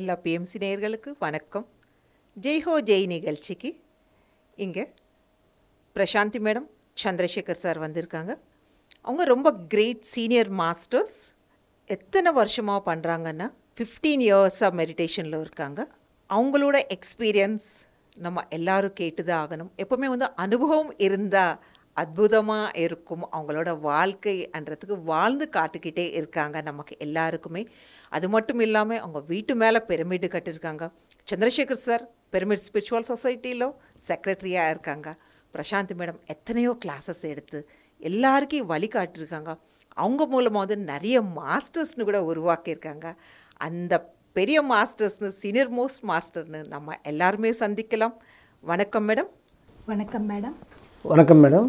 எல்லா பிஎம்சி நேயர்களுக்கு வணக்கம் ஜெய்ஹோ ஜெய் நிகழ்ச்சிக்கு இங்கே பிரசாந்தி மேடம் சந்திரசேகர் சார் வந்திருக்காங்க அவங்க ரொம்ப கிரேட் சீனியர் மாஸ்டர்ஸ் எத்தனை வருஷமாக பண்ணுறாங்கன்னா ஃபிஃப்டீன் இயர்ஸாக மெடிடேஷனில் இருக்காங்க அவங்களோட எக்ஸ்பீரியன்ஸ் நம்ம எல்லாரும் கேட்டு தான் ஆகணும் எப்போவுமே வந்து அனுபவம் இருந்தால் அற்புதமாக இருக்கும் அவங்களோட வாழ்க்கைன்றதுக்கு வாழ்ந்து காட்டுக்கிட்டே இருக்காங்க நமக்கு எல்லாருக்குமே அது மட்டும் இல்லாமல் அவங்க வீட்டு மேலே பிரமிடு கட்டியிருக்காங்க சந்திரசேகர் சார் பிரமிட் ஸ்பிரிச்சுவல் சொசைட்டியில் செக்ரட்டரியாக இருக்காங்க பிரசாந்த் மேடம் எத்தனையோ கிளாஸஸ் எடுத்து எல்லாருக்கும் வழிகாட்டியிருக்காங்க அவங்க மூலமாக வந்து நிறைய மாஸ்டர்ஸ்னு கூட உருவாக்கியிருக்காங்க அந்த பெரிய மாஸ்டர்ஸ்னு சீனியர் மோஸ்ட் மாஸ்டர்னு நம்ம எல்லாருமே சந்திக்கலாம் வணக்கம் மேடம் வணக்கம் மேடம் வணக்கம் மேடம்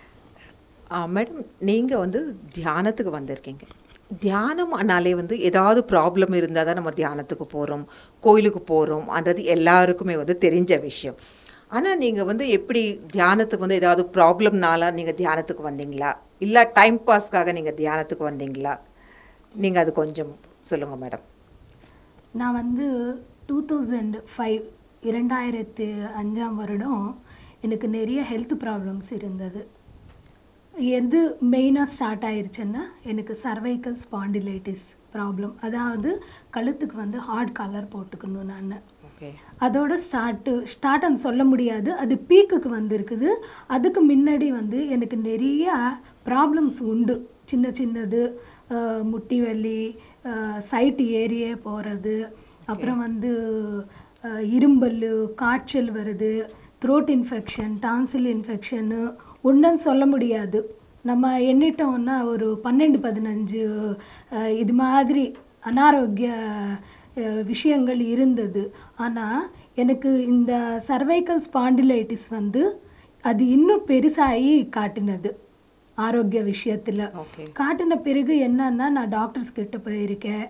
மேடம் நீங்கள் வந்து தியானத்துக்கு வந்திருக்கீங்க தியானம் ஆனாலே வந்து ஏதாவது ப்ராப்ளம் இருந்தால் தான் நம்ம தியானத்துக்கு போகிறோம் கோயிலுக்கு போகிறோம்ன்றது எல்லாருக்குமே வந்து தெரிஞ்ச விஷயம் ஆனால் நீங்கள் வந்து எப்படி தியானத்துக்கு வந்து ஏதாவது ப்ராப்ளம்னால நீங்கள் தியானத்துக்கு வந்தீங்களா இல்லை டைம் பாஸ்க்காக நீங்கள் தியானத்துக்கு வந்தீங்களா நீங்கள் அது கொஞ்சம் சொல்லுங்கள் மேடம் நான் வந்து டூ தௌசண்ட் ஃபைவ் இரண்டாயிரத்து அஞ்சாம் வருடம் எனக்கு நிறைய ஹெல்த் ப்ராப்ளம்ஸ் இருந்தது எது மெயினாக ஸ்டார்ட் ஆயிருச்சுன்னா எனக்கு சர்வைக்கல் ஸ்பாண்டிலைட்டிஸ் ப்ராப்ளம் அதாவது கழுத்துக்கு வந்து ஹார்ட் கலர் போட்டுக்கணும் நான் ஓகே அதோட ஸ்டார்ட்டு ஸ்டார்ட்னு சொல்ல முடியாது அது பீக்குக்கு வந்திருக்குது அதுக்கு முன்னாடி வந்து எனக்கு நிறைய ப்ராப்ளம்ஸ் உண்டு சின்ன சின்னது அஹ், முட்டி வலி சைட்டு ஏரியே போகிறது அப்புறம் வந்து அஹ், இரும்பல் காய்ச்சல் வருது த்ரோட் இன்ஃபெக்ஷன் டான்சில் இன்ஃபெக்ஷனு ஒன்றுன்னு சொல்ல முடியாது நம்ம எண்ணிட்டோம்னா ஒரு பன்னெண்டு பதினஞ்சு அஹ், இது மாதிரி அனாரோக்கிய அஹ், விஷயங்கள் இருந்தது ஆனால் எனக்கு இந்த சர்வைக்கல் ஸ்பாண்டிலைட்டிஸ் வந்து அது இன்னும் பெருசாகி காட்டினது ஆரோக்கிய விஷயத்தில் ஓகே காட்டின பிறகு என்னன்னா நான் டாக்டர்ஸ் கிட்ட போயிருக்கேன்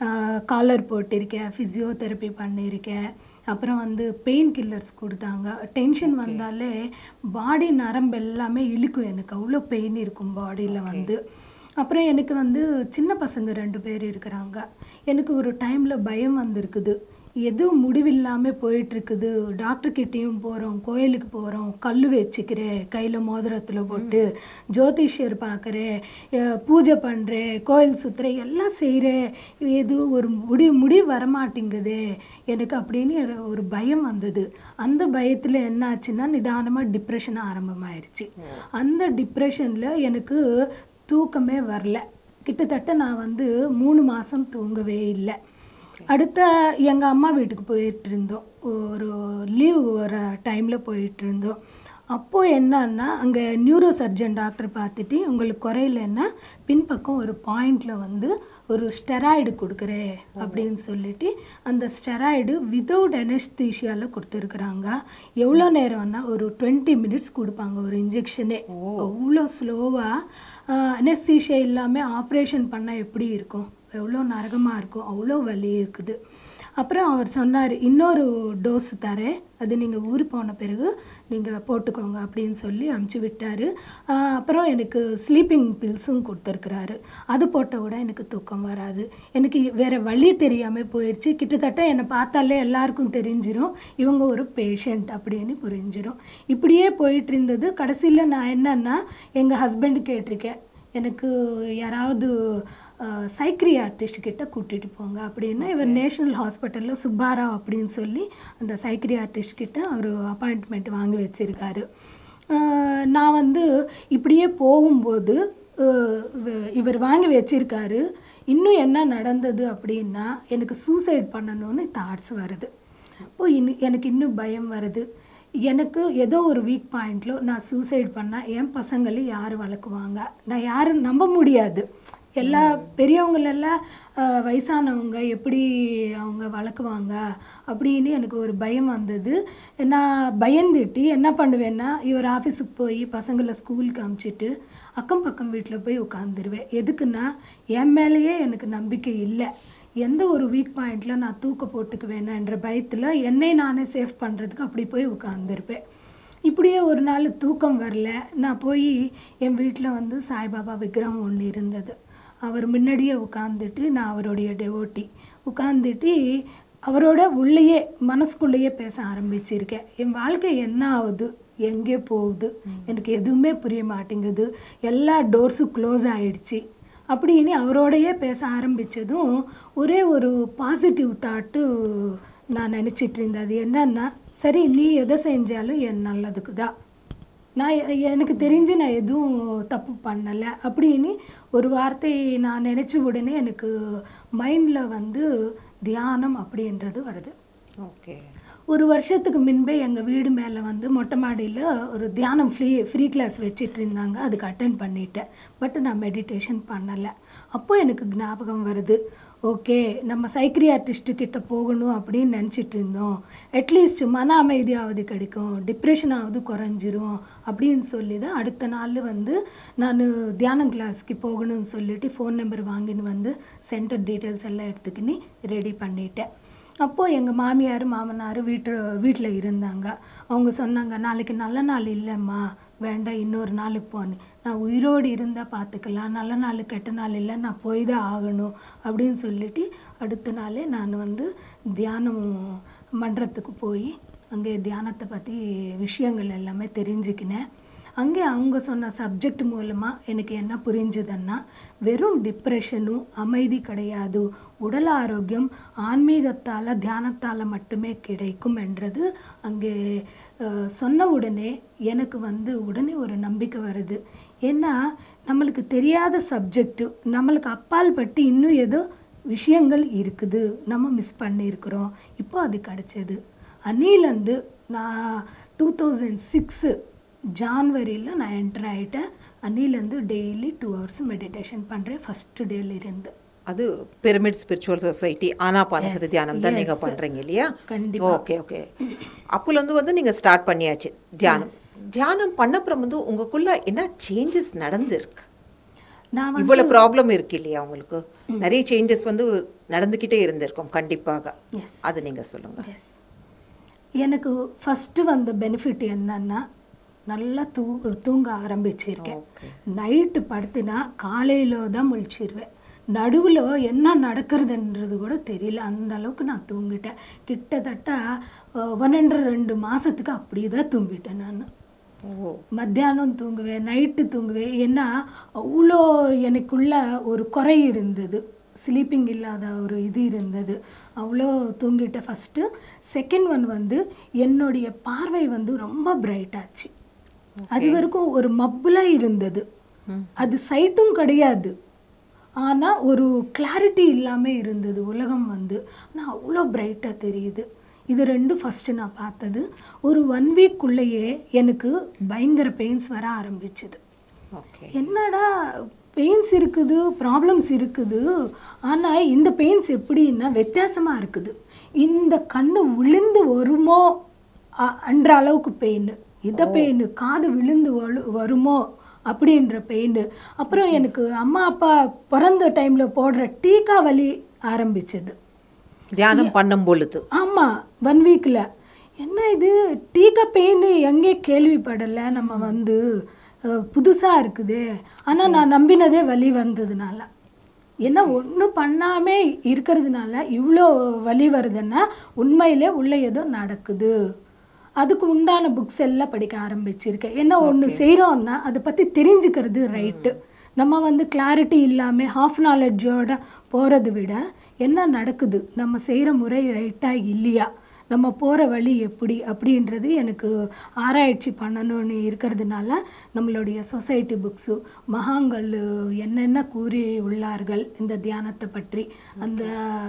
காலர் போட்டிருக்கேன் ஃபிசியோதெரப்பி பண்ணியிருக்கேன் அப்புறம் வந்து பெயின் கில்லர்ஸ் கொடுத்தாங்க டென்ஷன் வந்தாலே பாடி நரம்பு எல்லாமே இழுக்கும் எனக்கு அவ்வளோ பெயின் இருக்கும் பாடியில் வந்து அப்புறம் எனக்கு வந்து சின்ன பசங்க ரெண்டு பேர் இருக்கிறாங்க எனக்கு ஒரு டைமில் பயம் வந்திருக்குது எதுவும் முடிவில்லாமல் போயிட்டுருக்குது டாக்டர்கிட்டேயும் போகிறோம் கோயிலுக்கு போகிறோம் கல் வச்சுக்கிறேன் கையில் மோதிரத்தில் போட்டு ஜோதிஷர் பார்க்குறேன் பூஜை பண்ணுறேன் கோயில் சுற்றுறேன் எல்லாம் செய்கிறேன் எது ஒரு முடி முடிவு வரமாட்டேங்குதே எனக்கு அப்படின்னு ஒரு- ஒரு பயம் வந்தது அந்த பயத்தில் என்ன ஆச்சுன்னா நிதானமாக டிப்ரெஷன் ஆரம்பமாயிருச்சு அந்த டிப்ரெஷனில் எனக்கு தூக்கமே வரல கிட்டத்தட்ட நான் வந்து மூணு மாதம் தூங்கவே இல்லை அடுத்த எங்கள் அம்மா வீட்டுக்கு போயிட்டு இருந்தோம் ஒரு லீவு வர டைமில் போயிட்டு இருந்தோம் அப்போது என்னன்னா அங்கே நியூரோ சர்ஜன் டாக்டர் பார்த்துட்டு உங்களுக்கு குறையிலன்னா பின்பக்கம் ஒரு பாயிண்டில் வந்து ஒரு ஸ்டெராய்டு கொடுக்குறேன் அப்படின்னு சொல்லிட்டு அந்த ஸ்டெராய்டு வித்தவுட் அனஸ்தீஷியாவில் கொடுத்துருக்குறாங்க எவ்வளோ நேரம்னா ஒரு டுவெண்ட்டி மினிட்ஸ் கொடுப்பாங்க ஒரு இன்ஜெக்ஷனே அவ்வளோ ஸ்லோவாக அனஸ்தீஷியா இல்லாமல் ஆப்ரேஷன் பண்ணால் எப்படி இருக்கும் எவ்வளோ நரகமாக இருக்கும் அவ்வளோ வலி இருக்குது அப்புறம் அவர் சொன்னார் இன்னொரு டோஸ் தரேன் அது நீங்கள் ஊர் போன பிறகு நீங்கள் போட்டுக்கோங்க அப்படின்னு சொல்லி அமுச்சு விட்டார் அப்புறம் எனக்கு ஸ்லீப்பிங் பில்ஸும் கொடுத்துருக்குறாரு அது போட்ட கூட எனக்கு தூக்கம் வராது எனக்கு வேறு வழி தெரியாமல் போயிடுச்சு கிட்டத்தட்ட என்னை பார்த்தாலே எல்லாருக்கும் தெரிஞ்சிரும் இவங்க ஒரு பேஷண்ட் அப்படின்னு புரிஞ்சிரும் இப்படியே போயிட்டு இருந்தது கடைசியில் நான் என்னன்னா எங்கள் ஹஸ்பண்ட் கேட்டிருக்கேன் எனக்கு யாராவது சைக்ரியார்டிஸ்ட் கிட்ட கூட்டிகிட்டு போங்க அப்படின்னா இவர் நேஷனல் ஹாஸ்பிட்டலில் சுப்பாராவ் அப்படின்னு சொல்லி அந்த சைக்ரியார்டிஸ்ட் கிட்ட அவர் அப்பாயின்ட்மெண்ட் வாங்கி வச்சுருக்காரு நான் வந்து இப்படியே போகும்போது அஹ், இவ- இவர் வாங்கி வச்சிருக்காரு இன்னும் என்ன நடந்தது அப்படின்னா எனக்கு சூசைட் பண்ணணும்னு தாட்ஸ் வருது அப்போ இன்னும் எனக்கு இன்னும் பயம் வருது எனக்கு ஏதோ ஒரு வீக் பாயிண்ட்ல நான் சூசைட் பண்ணால் என் பசங்களை யார் வளர்க்குவாங்க நான் யாரும் நம்ப முடியாது எல்லா பெரியவங்களெல்லாம் அஹ், வயசானவங்க எப்படி அவங்க வளர்க்குவாங்க அப்படின்னு எனக்கு ஒரு பயம் வந்தது நான் பயந்துட்டு என்ன பண்ணுவேன்னா இவர் ஆஃபீஸுக்கு போய் பசங்களை ஸ்கூலுக்கு அமுச்சிட்டு அக்கம் பக்கம் வீட்டில் போய் உட்காந்துருவேன் எதுக்குன்னா என் மேலேயே எனக்கு நம்பிக்கை இல்லை எந்த ஒரு வீக் பாயிண்ட்ல நான் தூக்க போட்டுக்குவேனன்ற பயத்தில் என்னை நானே சேஃப் பண்ணுறதுக்கு அப்படி போய் உட்காந்துருப்பேன் இப்படியே ஒரு நாள் தூக்கம் வரல நான் போய் என் வீட்டில் வந்து சாய்பாபா விக்கிரகம் ஒன்று இருந்தது அவர் முன்னாடியே உட்காந்துட்டு நான் அவருடைய டெவோட்டி உட்காந்துட்டு அவரோட உள்ளேயே மனசுக்குள்ளேயே பேச ஆரம்பிச்சிருக்கேன் என் வாழ்க்கை என்ன ஆகுது எங்கே போகுது எனக்கு எதுவுமே புரிய மாட்டேங்குது எல்லா டோர்ஸும் க்ளோஸ் ஆயிடுச்சு அப்படின்னு அவரோடையே பேச ஆரம்பித்ததும் ஒரே ஒரு பாசிட்டிவ் தாட்டு நான் நினச்சிட்டு இருந்தேன் அது என்னன்னா சரி நீ எதை செஞ்சாலும் என் நல்லதுக்கு தான் நான் எ- எனக்கு தெரிஞ்சு நான் எதுவும் தப்பு பண்ணலை அப்படின்னு ஒரு வார்த்தை நான் நினச்ச உடனே எனக்கு மைண்டில் வந்து தியானம் அப்படின்றது வருது ஓகே ஒரு வருஷத்துக்கு முன்பே எங்கள் வீடு மேலே வந்து மொட்டை மாடியில் ஒரு தியானம் ஃப்ரீ ஃப்ரீ கிளாஸ் வச்சிட்டு இருந்தாங்க அதுக்கு அட்டன் பண்ணிட்டேன் பட் நான் மெடிடேஷன் பண்ணலை அப்போ எனக்கு ஞாபகம் வருது ஓகே நம்ம சைக்ரியாட்டிஸ்ட்டு கிட்ட போகணும் அப்படின்னு நினச்சிட்டு இருந்தோம் அட்லீஸ்ட் மன அமைதியாவது கிடைக்கும் டிப்ரெஷனாவது குறைஞ்சிரும் அப்படின்னு சொல்லி தான் அடுத்த நாள் வந்து நான் தியானம் கிளாஸ்க்கு போகணும்னு சொல்லிட்டு ஃபோன் நம்பர் வாங்கின்னு வந்து சென்டர் டீட்டெயில்ஸ் எல்லாம் எடுத்துக்கின்னு ரெடி பண்ணிட்டேன் அப்போது எங்கள் மாமியார் மாமனார் வீட்டு வீட்டில் இருந்தாங்க அவங்க சொன்னாங்க நாளைக்கு நல்ல நாள் இல்லைம்மா வேண்டாம் இன்னொரு நாளுக்கு போன்னு நான் உயிரோடு இருந்தால் பார்த்துக்கலாம் நல்ல நாள் கெட்ட நாள் இல்லை நான் போய் தான் ஆகணும் அப்படின்னு சொல்லிட்டு அடுத்த நாளே நான் வந்து தியானம் மன்றத்துக்கு போய் அங்கே தியானத்தை பற்றி விஷயங்கள் எல்லாமே தெரிஞ்சுக்கினேன் அங்கே அவங்க சொன்ன சப்ஜெக்ட் மூலமாக எனக்கு என்ன புரிஞ்சுதுன்னா வெறும் டிப்ரெஷனும் அமைதி கிடையாது உடல் ஆரோக்கியம் ஆன்மீகத்தால் தியானத்தால் மட்டுமே கிடைக்கும் என்றது அங்கே அஹ், சொன்ன உடனே எனக்கு வந்து உடனே ஒரு நம்பிக்கை வருது ஏன்னா நம்மளுக்கு தெரியாத சப்ஜெக்ட் நம்மளுக்கு அப்பால் பட்டு இன்னும் ஏதோ விஷயங்கள் இருக்குது நம்ம மிஸ் பண்ணியிருக்கிறோம் இப்போ அது கிடைச்சது அன்னிலேருந்து நான் டூ தௌசண்ட் சிக்ஸு ஜான்வரியில் நான் என்டர் ஆகிட்டேன் அன்னிலேருந்து டெய்லி டூ ஹவர்ஸ் மெடிடேஷன் பண்ணுறேன் ஃபஸ்ட்டு டேலேருந்து அது பிரமிட் ஸ்பிரிச்சுவல் சொசைட்டி ஆனாபானசதி தியானம் தான் நீங்க yes. பண்றீங்க இல்லையா கண்டிப்பா. ஓகே ஓகே அப்போலேருந்து வந்து நீங்க ஸ்டார்ட் பண்ணியாச்சு தியானம் தியானம் பண்ணப்புறம் வந்து உங்களுக்குள்ள என்ன சேஞ்சஸ் நடந்திருக்கு நான் வந்து இவ்வளவு ப்ராப்ளம் இருக்கு இல்லையா உங்களுக்கு நிறைய சேஞ்சஸ் வந்து நடந்துக்கிட்டே இருந்திருக்கும் கண்டிப்பாக எஸ் அது நீங்க சொல்லுங்க எஸ் எனக்கு ஃபஸ்ட்டு வந்த பெனிஃபிட் என்னன்னா நல்லா தூ தூங்க ஆரம்பிச்சிருக்கேன் Okay. நைட்டு படுத்துனா காலையில் தான் முழிச்சிருவேன் நடுவில் என்ன நடக்கிறதுன்றது கூட தெரியல அந்த அளவுக்கு நான் தூங்கிட்டேன் கிட்டத்தட்ட ஒன்னெண்டு ரெண்டு மாதத்துக்கு அப்படியே தான் தூங்கிட்டேன் நான் ஓ மத்தியானம் தூங்குவேன் நைட்டு தூங்குவேன் ஏன்னா அவ்வளோ எனக்குள்ள ஒரு குறை இருந்தது ஸ்லீப்பிங் இல்லாத ஒரு இது இருந்தது அவ்வளோ தூங்கிட்டேன் ஃபஸ்ட்டு செகண்ட் ஒன் வந்து என்னுடைய பார்வை வந்து ரொம்ப பிரைட் ஆச்சு அது வரைக்கும் ஒரு மப்புலாக இருந்தது அது சைட்டும் கிடையாது ஆனால் ஒரு கிளாரிட்டி இல்லாமல் இருந்தது உலகம் வந்து ஆனால் அவ்வளோ பிரைட்டாக தெரியுது இது ரெண்டும் ஃபஸ்ட்டு நான் பார்த்தது ஒரு ஒன் வீக்குள்ளேயே எனக்கு பயங்கர பெயின்ஸ் வர ஆரம்பிச்சுது ஓகே என்னடா பெயின்ஸ் இருக்குது ப்ராப்ளம்ஸ் இருக்குது ஆனால் இந்த பெயின்ஸ் எப்படின்னா வித்தியாசமாக இருக்குது இந்த கண்ணு விழுந்து வருமோ அ- அன்ற அளவுக்கு பெயின் இத பெயின் காது விழுந்து வலு வருமோ அப்படின்ற பெயின் அப்புறம் எனக்கு அம்மா அப்பா பிறந்த டைமில் போடுற டீக்கா வலி ஆரம்பிச்சது தியானம் பண்ணும் பொழுது ஆமாம் ஒன் வீக்கில் என்ன இது டீக்கா பெயின் எங்கே கேள்விப்படலை நம்ம வந்து புதுசாக இருக்குதே ஆனால் நான் நம்பினதே வலி வந்ததுனால ஏன்னா ஒன்றும் பண்ணாமே இருக்கிறதுனால இவ்வளோ வலி வருதுன்னா உண்மையிலே உள்ள ஏதோ நடக்குது அதுக்கு உண்டான புக்ஸ் எல்லாம் படிக்க ஆரம்பிச்சிருக்கேன் என்ன ஒன்று செய்கிறோன்னா அதை பற்றி தெரிஞ்சுக்கிறது ரைட்டு நம்ம வந்து கிளாரிட்டி இல்லாமல் ஹாஃப் நாலெட்ஜோட போகிறத விட என்ன நடக்குது நம்ம செய்கிற முறை ரைட்டாக இல்லையா நம்ம போகிற வழி எப்படி அப்படின்றது எனக்கு ஆராய்ச்சி பண்ணணும்னு இருக்கிறதுனால நம்மளுடைய சொசைட்டி புக்ஸு மகாங்கள் என்னென்ன கூறி உள்ளார்கள் இந்த தியானத்தை பற்றி அந்த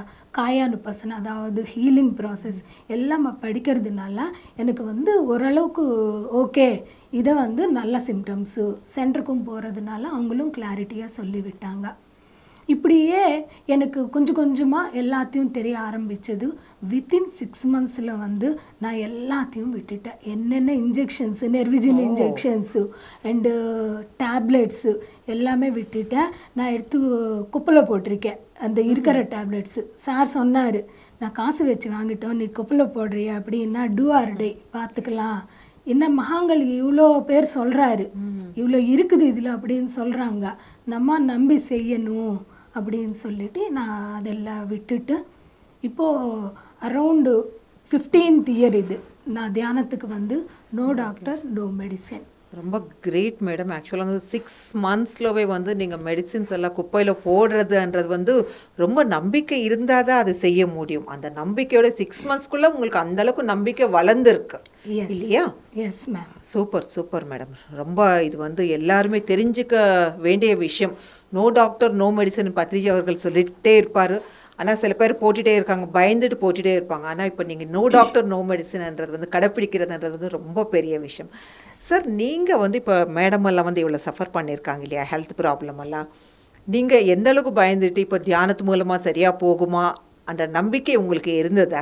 காயானுபசன் அதாவது ஹீலிங் ப்ராசஸ் எல்லாம் நான் படிக்கிறதுனால எனக்கு வந்து ஓரளவுக்கு ஓகே இதை வந்து நல்ல சிம்டம்ஸு சென்டருக்கும் போகிறதுனால அவங்களும் கிளாரிட்டியாக சொல்லிவிட்டாங்க இப்படியே எனக்கு கொஞ்சம் கொஞ்சமாக எல்லாத்தையும் தெரிய ஆரம்பிச்சது வித்தின் சிக்ஸ் மந்த்ஸில் வந்து நான் எல்லாத்தையும் விட்டுட்டேன் என்னென்ன இன்ஜெக்ஷன்ஸு நெர்விஜின் இன்ஜெக்ஷன்ஸு அண்டு டேப்லெட்ஸு எல்லாமே விட்டுட்டேன் நான் எடுத்து குப்பையில் போட்டிருக்கேன் அந்த இருக்கிற டேப்லெட்ஸு சார் சொன்னார் நான் காசு வச்சு வாங்கிட்டோம் நீ குப்பையில் போடுறியா அப்படின்னா டூ ஆர் டே பார்த்துக்கலாம் என்ன மகாங்கள் இவ்வளோ பேர் சொல்கிறாரு இவ்வளோ இருக்குது இதில் அப்படின்னு சொல்கிறாங்க நம்ம நம்பி செய்யணும் அப்படின்னு சொல்லிட்டு நான் அதெல்லாம் விட்டுட்டு இப்போது அரௌண்டு ஃபிஃப்டீன்த் இயர் இது நான் தியானத்துக்கு வந்து நோ டாக்டர் நோ மெடிசன் ரொம்ப கிரேட் மேடம் ஆக்சுவலாக வந்து சிக்ஸ் மந்த்ஸ்லவே வந்து நீங்கள் மெடிசின்ஸ் எல்லாம் குப்பையில் போடுறதுன்றது வந்து ரொம்ப நம்பிக்கை இருந்தால் தான் அது செய்ய முடியும் அந்த நம்பிக்கையோட சிக்ஸ் மந்த்ஸ்க்குள்ளே உங்களுக்கு அந்த அளவுக்கு நம்பிக்கை வளர்ந்துருக்கு Yes. இல்லையா yes ma'am super super madam ரொம்ப இது வந்து எல்லாருமே தெரிஞ்சுக்க வேண்டிய விஷயம் no doctor no medicine Patriji அவர்கள் சொல்லிட்டே இருப்பார் ஆனால் சில பேர் போட்டுட்டே இருக்காங்க பயந்துட்டு போட்டுட்டே இருப்பாங்க ஆனால் இப்போ நீங்கள் நோ டாக்டர் நோ மெடிசன்ன்றது வந்து கடைப்பிடிக்கிறதுன்றது வந்து ரொம்ப பெரிய விஷயம் சார் நீங்கள் வந்து இப்போ மேடம் எல்லாம் வந்து இவ்வளோ சஃபர் பண்ணியிருக்காங்க இல்லையா ஹெல்த் ப்ராப்ளம் எல்லாம் நீங்கள் எந்த அளவுக்கு பயந்துட்டு இப்போ தியானத்து மூலமாக சரியாக போகுமா என்ற நம்பிக்கை உங்களுக்கு இருந்ததா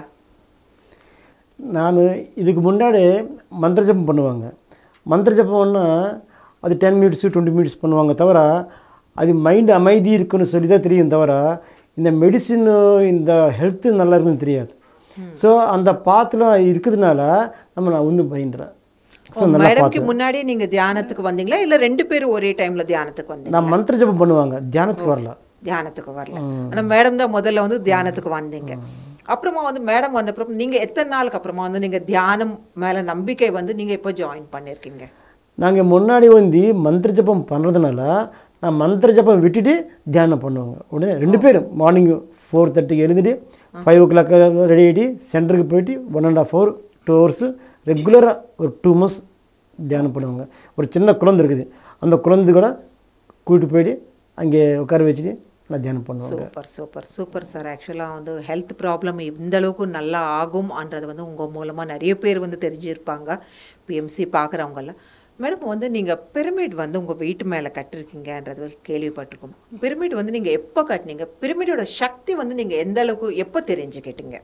நான் இதுக்கு முன்னாடி மந்திர ஜபம் பண்ணுவாங்க மந்திர ஜபம்னா அது டென் மினிட்ஸ் டுவெண்ட்டி மினிட்ஸ் பண்ணுவாங்க தவிர அது மைண்டு அமைதி இருக்குன்னு சொல்லி தான் தெரியும் தவிர இந்த மெடிசின் இந்த ஹெல்த்து நல்லா இருக்குன்னு தெரியாது ஸோ அந்த பாத்தில் இருக்கிறதுனால நம்ம நான் வந்து பயந்துறேன் ஸோ நல்லா மேடம்க்கு முன்னாடியே நீங்கள் தியானத்துக்கு வந்தீங்களா இல்லை ரெண்டு பேரும் ஒரே டைமில் தியானத்துக்கு வந்தீங்க நான் மந்திர ஜபம் பண்ணுவாங்க தியானத்துக்கு வரல தியானத்துக்கு வரல ஆனா மேடம் தான் முதல்ல வந்து தியானத்துக்கு வந்தீங்க அப்புறமா வந்து மேடம் வந்த அப்புறம் நீங்க எத்தனை நாளுக்கு அப்புறமா வந்து நீங்க தியானம் மேல நம்பிக்கை வந்து நீங்க இப்போ ஜாயின் பண்ணிருக்கீங்க நாங்கள் முன்னாடி வந்து மந்திர ஜபம் பண்ணுறதுனால நான் மந்திர ஜபம் விட்டுட்டு தியானம் பண்ணுவாங்க உடனே ரெண்டு பேரும் மார்னிங் ஃபோர் தேர்ட்டிக்கு எழுந்துட்டு ஃபைவ் ஓ கிளாக் ரெடி ஆகிட்டு சென்டருக்கு போயிட்டு one and half hour two hours ரெகுலராக ஒரு டூ மந்த்ஸ் தியானம் பண்ணுவாங்க ஒரு சின்ன குழந்தை இருக்குது அந்த குழந்தை கூட கூட்டிட்டு போயிட்டு அங்கே உட்கார வச்சுட்டு நான் தியானம் பண்ணுவாங்க சூப்பர் சூப்பர் சூப்பர் சார் ஆக்சுவலாக வந்து ஹெல்த் ப்ராப்ளம் இந்த அளவுக்கு நல்லா ஆகும்ன்றது வந்து உங்கள் மூலமாக நிறைய பேர் வந்து தெரிஞ்சிருப்பாங்க பிஎம்சி பார்க்குறவங்கெல்லாம் மேடம் வந்து நீங்கள் பிரமிட் வந்து உங்கள் வீட்டு மேலே கட்டிருக்கீங்கன்றது ஒரு கேள்விப்பட்டிருக்கோம் பிரமிட் வந்து நீங்கள் எப்போ கட்டினீங்க பிரமிடோட சக்தி வந்து நீங்கள் எந்த அளவுக்கு எப்போ தெரிஞ்சுக்கிட்டீங்க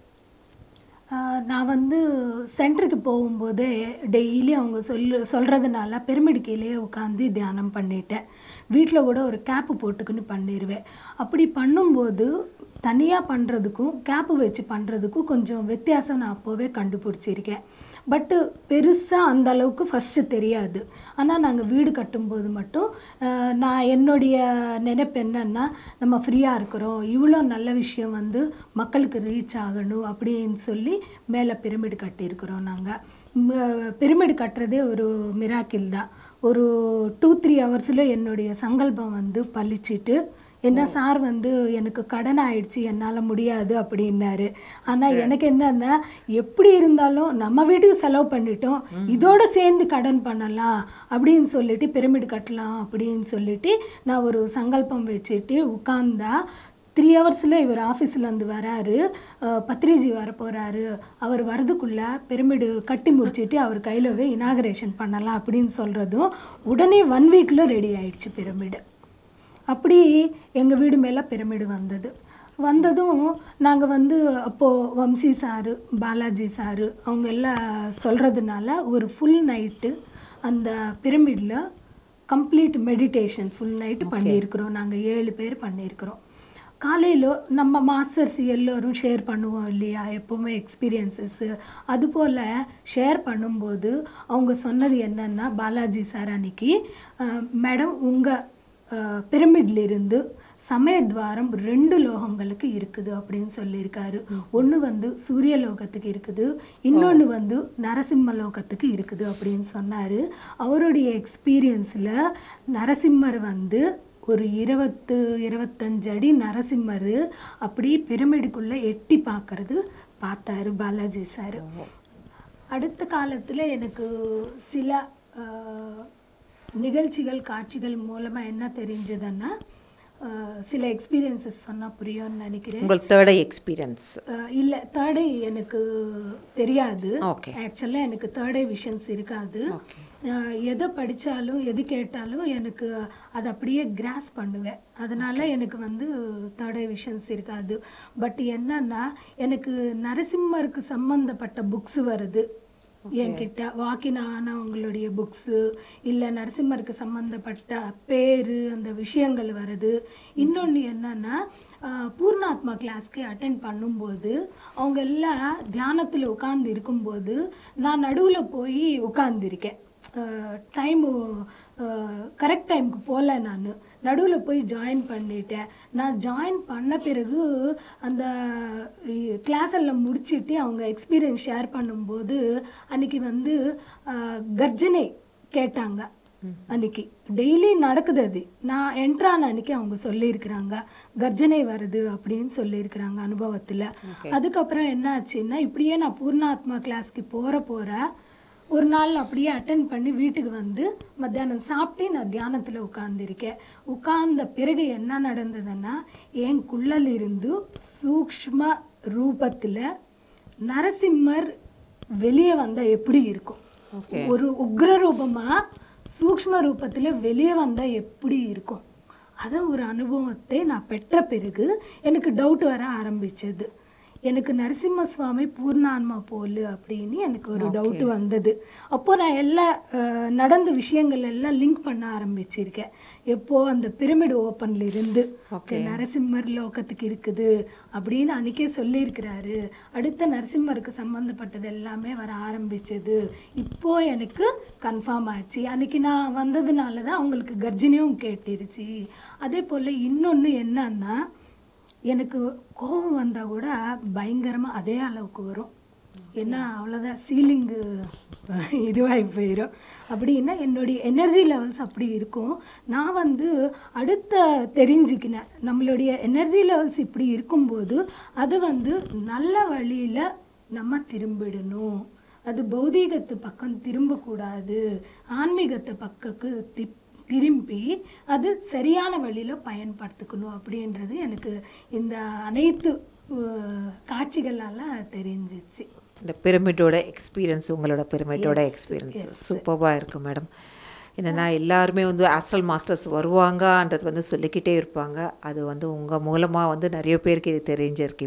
ஆஹ் நான் வந்து சென்டருக்கு போகும்போதே டெய்லி அவங்க சொல்லு சொல்கிறதுனால பெருமிடு கீழே உட்காந்து தியானம் பண்ணிட்டேன் வீட்டில் கூட ஒரு கேப்பு போட்டுக்குன்னு பண்ணிடுவேன் அப்படி பண்ணும்போது தனியாக பண்ணுறதுக்கும் கேப்பு வச்சு பண்ணுறதுக்கும் கொஞ்சம் வித்தியாசம் நான் அப்போவே கண்டுபிடிச்சிருக்கேன் பட்டு பெருசாக அந்த அளவுக்கு ஃபஸ்ட்டு தெரியாது ஆனால் நாங்கள் வீடு கட்டும்போது மட்டும் ஆஹ் நான் என்னுடைய நினைப்பு என்னன்னா நம்ம ஃப்ரீயாக இருக்கிறோம் இவ்வளோ நல்ல விஷயம் வந்து மக்களுக்கு ரீச் ஆகணும் அப்படின்னு சொல்லி மேலே பிரமிடு கட்டியிருக்கிறோம் நாங்கள் பிரமிடு கட்டுறதே ஒரு மிராக்கிள் தான் ஒரு டூ த்ரீ ஹவர்ஸில் என்னுடைய சங்கல்பம் வந்து பளிச்சிட்டு என்ன சார் வந்து எனக்கு கடன் ஆயிடுச்சு என்னால் முடியாது அப்படின்னாரு ஆனால் எனக்கு என்னன்னா எப்படி இருந்தாலும் நம்ம வீட்டுக்கு செலவு பண்ணிட்டோம் இதோட சேர்ந்து கடன் பண்ணலாம் அப்படின்னு சொல்லிட்டு பிரமிடு கட்டலாம் அப்படின்னு சொல்லிட்டு நான் ஒரு சங்கல்பம் வச்சுட்டு உட்கார்ந்தா த்ரீ ஹவர்ஸில் இவர் ஆஃபீஸ்லேருந்து வராரு அஹ், பத்ரிஜி வர போகிறாரு அவர் வரதுக்குள்ளே பிரமிடு கட்டி முடிச்சிட்டு அவர் கையிலவே இனாகரேஷன் பண்ணலாம் அப்படின்னு சொல்கிறதும் உடனே ஒன் வீக்கில் ரெடி ஆயிடுச்சு பிரமிடு அப்படி எங்கள் வீடு மேலே பிரமிடு வந்தது வந்ததும் நாங்கள் வந்து அப்போது வம்சி சாரு பாலாஜி சாரு அவங்க எல்லாம் சொல்கிறதுனால ஒரு ஃபுல் நைட்டு அந்த பிரமிடில் கம்ப்ளீட் மெடிடேஷன் ஃபுல் நைட்டு பண்ணியிருக்கிறோம் நாங்கள் ஏழு பேர் பண்ணியிருக்கிறோம் காலையில் நம்ம மாஸ்டர்ஸ் எல்லோரும் ஷேர் பண்ணுவோம் இல்லையா எப்போவுமே எக்ஸ்பீரியன்சஸ்ஸு அதுபோல் ஷேர் பண்ணும்போது அவங்க சொன்னது என்னன்னா பாலாஜி சார் அன்னைக்கு மேடம் உங்கள் பிரமிட்ல இருந்து சமயத்வாரம் ரெண்டு லோகங்களுக்கு இருக்குது அப்படின்னு சொல்லியிருக்காரு ஒன்று வந்து சூரிய லோகத்துக்கு இருக்குது இன்னொன்று வந்து நரசிம்ம லோகத்துக்கு இருக்குது அப்படின்னு சொன்னார் அவருடைய எக்ஸ்பீரியன்ஸில் நரசிம்மர் வந்து ஒரு இருபத்து இருபத்தஞ்சு அடி நரசிம்மர் அப்படி பிரமிடுக்குள்ளே எட்டி பார்க்கறது பார்த்தாரு பாலாஜி சார் அடுத்த காலத்தில் எனக்கு சில அஹ், நிகழ்ச்சிகள் காட்சிகள் மூலமாக என்ன தெரிஞ்சதுன்னா அஹ், சில எக்ஸ்பீரியன்சஸ் சொன்னால் புரியும்னு நினைக்கிறேன் உங்கள் தேர்ட் எக்ஸ்பீரியன்ஸ் அஹ், இல்ல தேர்ட் ஐ எனக்கு தெரியாது Okay. ஆக்சுவலாக எனக்கு தேர்ட் ஐ விஷன்ஸ் இருக்காது அஹ், எதை படிச்சாலும் எது கேட்டாலும் எனக்கு அதை அப்படியே கிராஸ் பண்ணுவேன் அதனால எனக்கு வந்து தேர்ட் ஐ விஷன்ஸ் இருக்காது பட் என்னன்னா எனக்கு நரசிம்மருக்கு சம்பந்தப்பட்ட புக்ஸ் வருது என்கிட்ட வாக்கின ஆனவங்களுடைய புக்ஸு இல்லை நரசிம்மருக்கு சம்மந்தப்பட்ட பேர் அந்த விஷயங்கள் வருது இன்னொன்று என்னன்னா ஆஹ், பூர்ணாத்மா கிளாஸ்க்கு அட்டென்ட் பண்ணும்போது அவங்க எல்லாம் தியானத்தில் உட்கார்ந்து இருக்கும்போது நான் நடுவில் போய் உட்கார்ந்துருக்கேன் டைமு கரெக்ட் டைமுக்கு போகல நான் நடுவில் போய் ஜாயின் பண்ணிட்டேன் நான் ஜாயின் பண்ண பிறகு அந்த கிளாஸ் எல்லாம் முடிச்சிட்டு அவங்க எக்ஸ்பீரியன்ஸ் ஷேர் பண்ணும்போது அன்னைக்கு வந்து அஹ், கர்ஜனை கேட்டாங்க அன்னைக்கு டெய்லி நடக்குது அது நான் என்ட்ரான அன்னைக்கு அவங்க சொல்லியிருக்கிறாங்க கர்ஜனை வருது அப்படின்னு சொல்லியிருக்கிறாங்க அனுபவத்தில் அதுக்கப்புறம் என்ன ஆச்சுன்னா இப்படியே நான் பூர்ணாத்மா கிளாஸ்க்கு போகிற போகிற ஒரு நாள் அப்படியே அட்டன் பண்ணி வீட்டுக்கு வந்து மத்தியானம் சாப்பிட்டு நான் தியானத்தில் உட்கார்ந்திருக்கேன் உட்கார்ந்த பிறகு என்ன நடந்ததுன்னா என் குள்ளல் இருந்து சூக்ஷ்ம ரூபத்தில் நரசிம்மர் வெளியே வந்தா எப்படி இருக்கும் ஒரு உக்ர ரூபமா சூக்ஷ்ம ரூபத்துல வெளியே வந்தா எப்படி இருக்கும் அத ஒரு அனுபவத்தை நான் பெற்ற பிறகு எனக்கு டவுட் வர ஆரம்பிச்சது எனக்கு நரசிம்ம சுவாமி பூர்ணான்மா போல் அப்படின்னு எனக்கு ஒரு டவுட் வந்தது அப்போ நான் எல்லா அஹ், நடந்த விஷயங்கள் எல்லாம் லிங்க் பண்ண ஆரம்பிச்சிருக்கேன் எப்போ அந்த பிரமிடு ஓப்பன்ல இருந்து நரசிம்மர் லோகத்துக்கு இருக்குது அப்படின்னு அன்னைக்கே சொல்லியிருக்கிறாரு அடுத்த நரசிம்மருக்கு சம்பந்தப்பட்டது எல்லாமே வர ஆரம்பிச்சது இப்போ எனக்கு கன்ஃபார்ம் ஆச்சு அன்னைக்கு நான் வந்ததுனால தான் அவங்களுக்கு கர்ஜனையும் கேட்டுருச்சு அதே போல் இன்னொன்று என்னன்னா எனக்கு கோபம் வந்தால் கூட பயங்கரமாக அதே அளவுக்கு வரும் ஏன்னா அவ்வளோதான் சீலிங்கு இதுவாகி போயிடும் அப்படின்னா என்னுடைய எனர்ஜி லெவல்ஸ் அப்படி இருக்கும் நான் வந்து அடுத்த தெரிஞ்சுக்கினேன் நம்மளுடைய எனர்ஜி லெவல்ஸ் இப்படி இருக்கும்போது அது வந்து நல்ல வழியில் நம்ம திரும்பிடணும் அது பௌதீகத்து பக்கம் திரும்பக்கூடாது ஆன்மீகத்து பக்கக்கு தி- திரும்பி அது சரியான வழியில் பயன்படுத்திக்கணும் அப்படின்றது எனக்கு இந்த அனைத்து அஹ், காட்சிகளால தெரிஞ்சிச்சு இந்த பிரமிடோட எக்ஸ்பீரியன்ஸ் உங்களோட பிரமிடோட எக்ஸ்பீரியன்ஸ் சூப்பராக இருக்கு மேடம் என்னென்னா எல்லாருமே வந்து ஆஸ்ட்ரல் மாஸ்டர்ஸ் வருவாங்கன்றது வந்து சொல்லிக்கிட்டே இருப்பாங்க அது வந்து உங்கள் மூலமாக வந்து நிறைய பேருக்கு இது தெரிஞ்சிருக்கு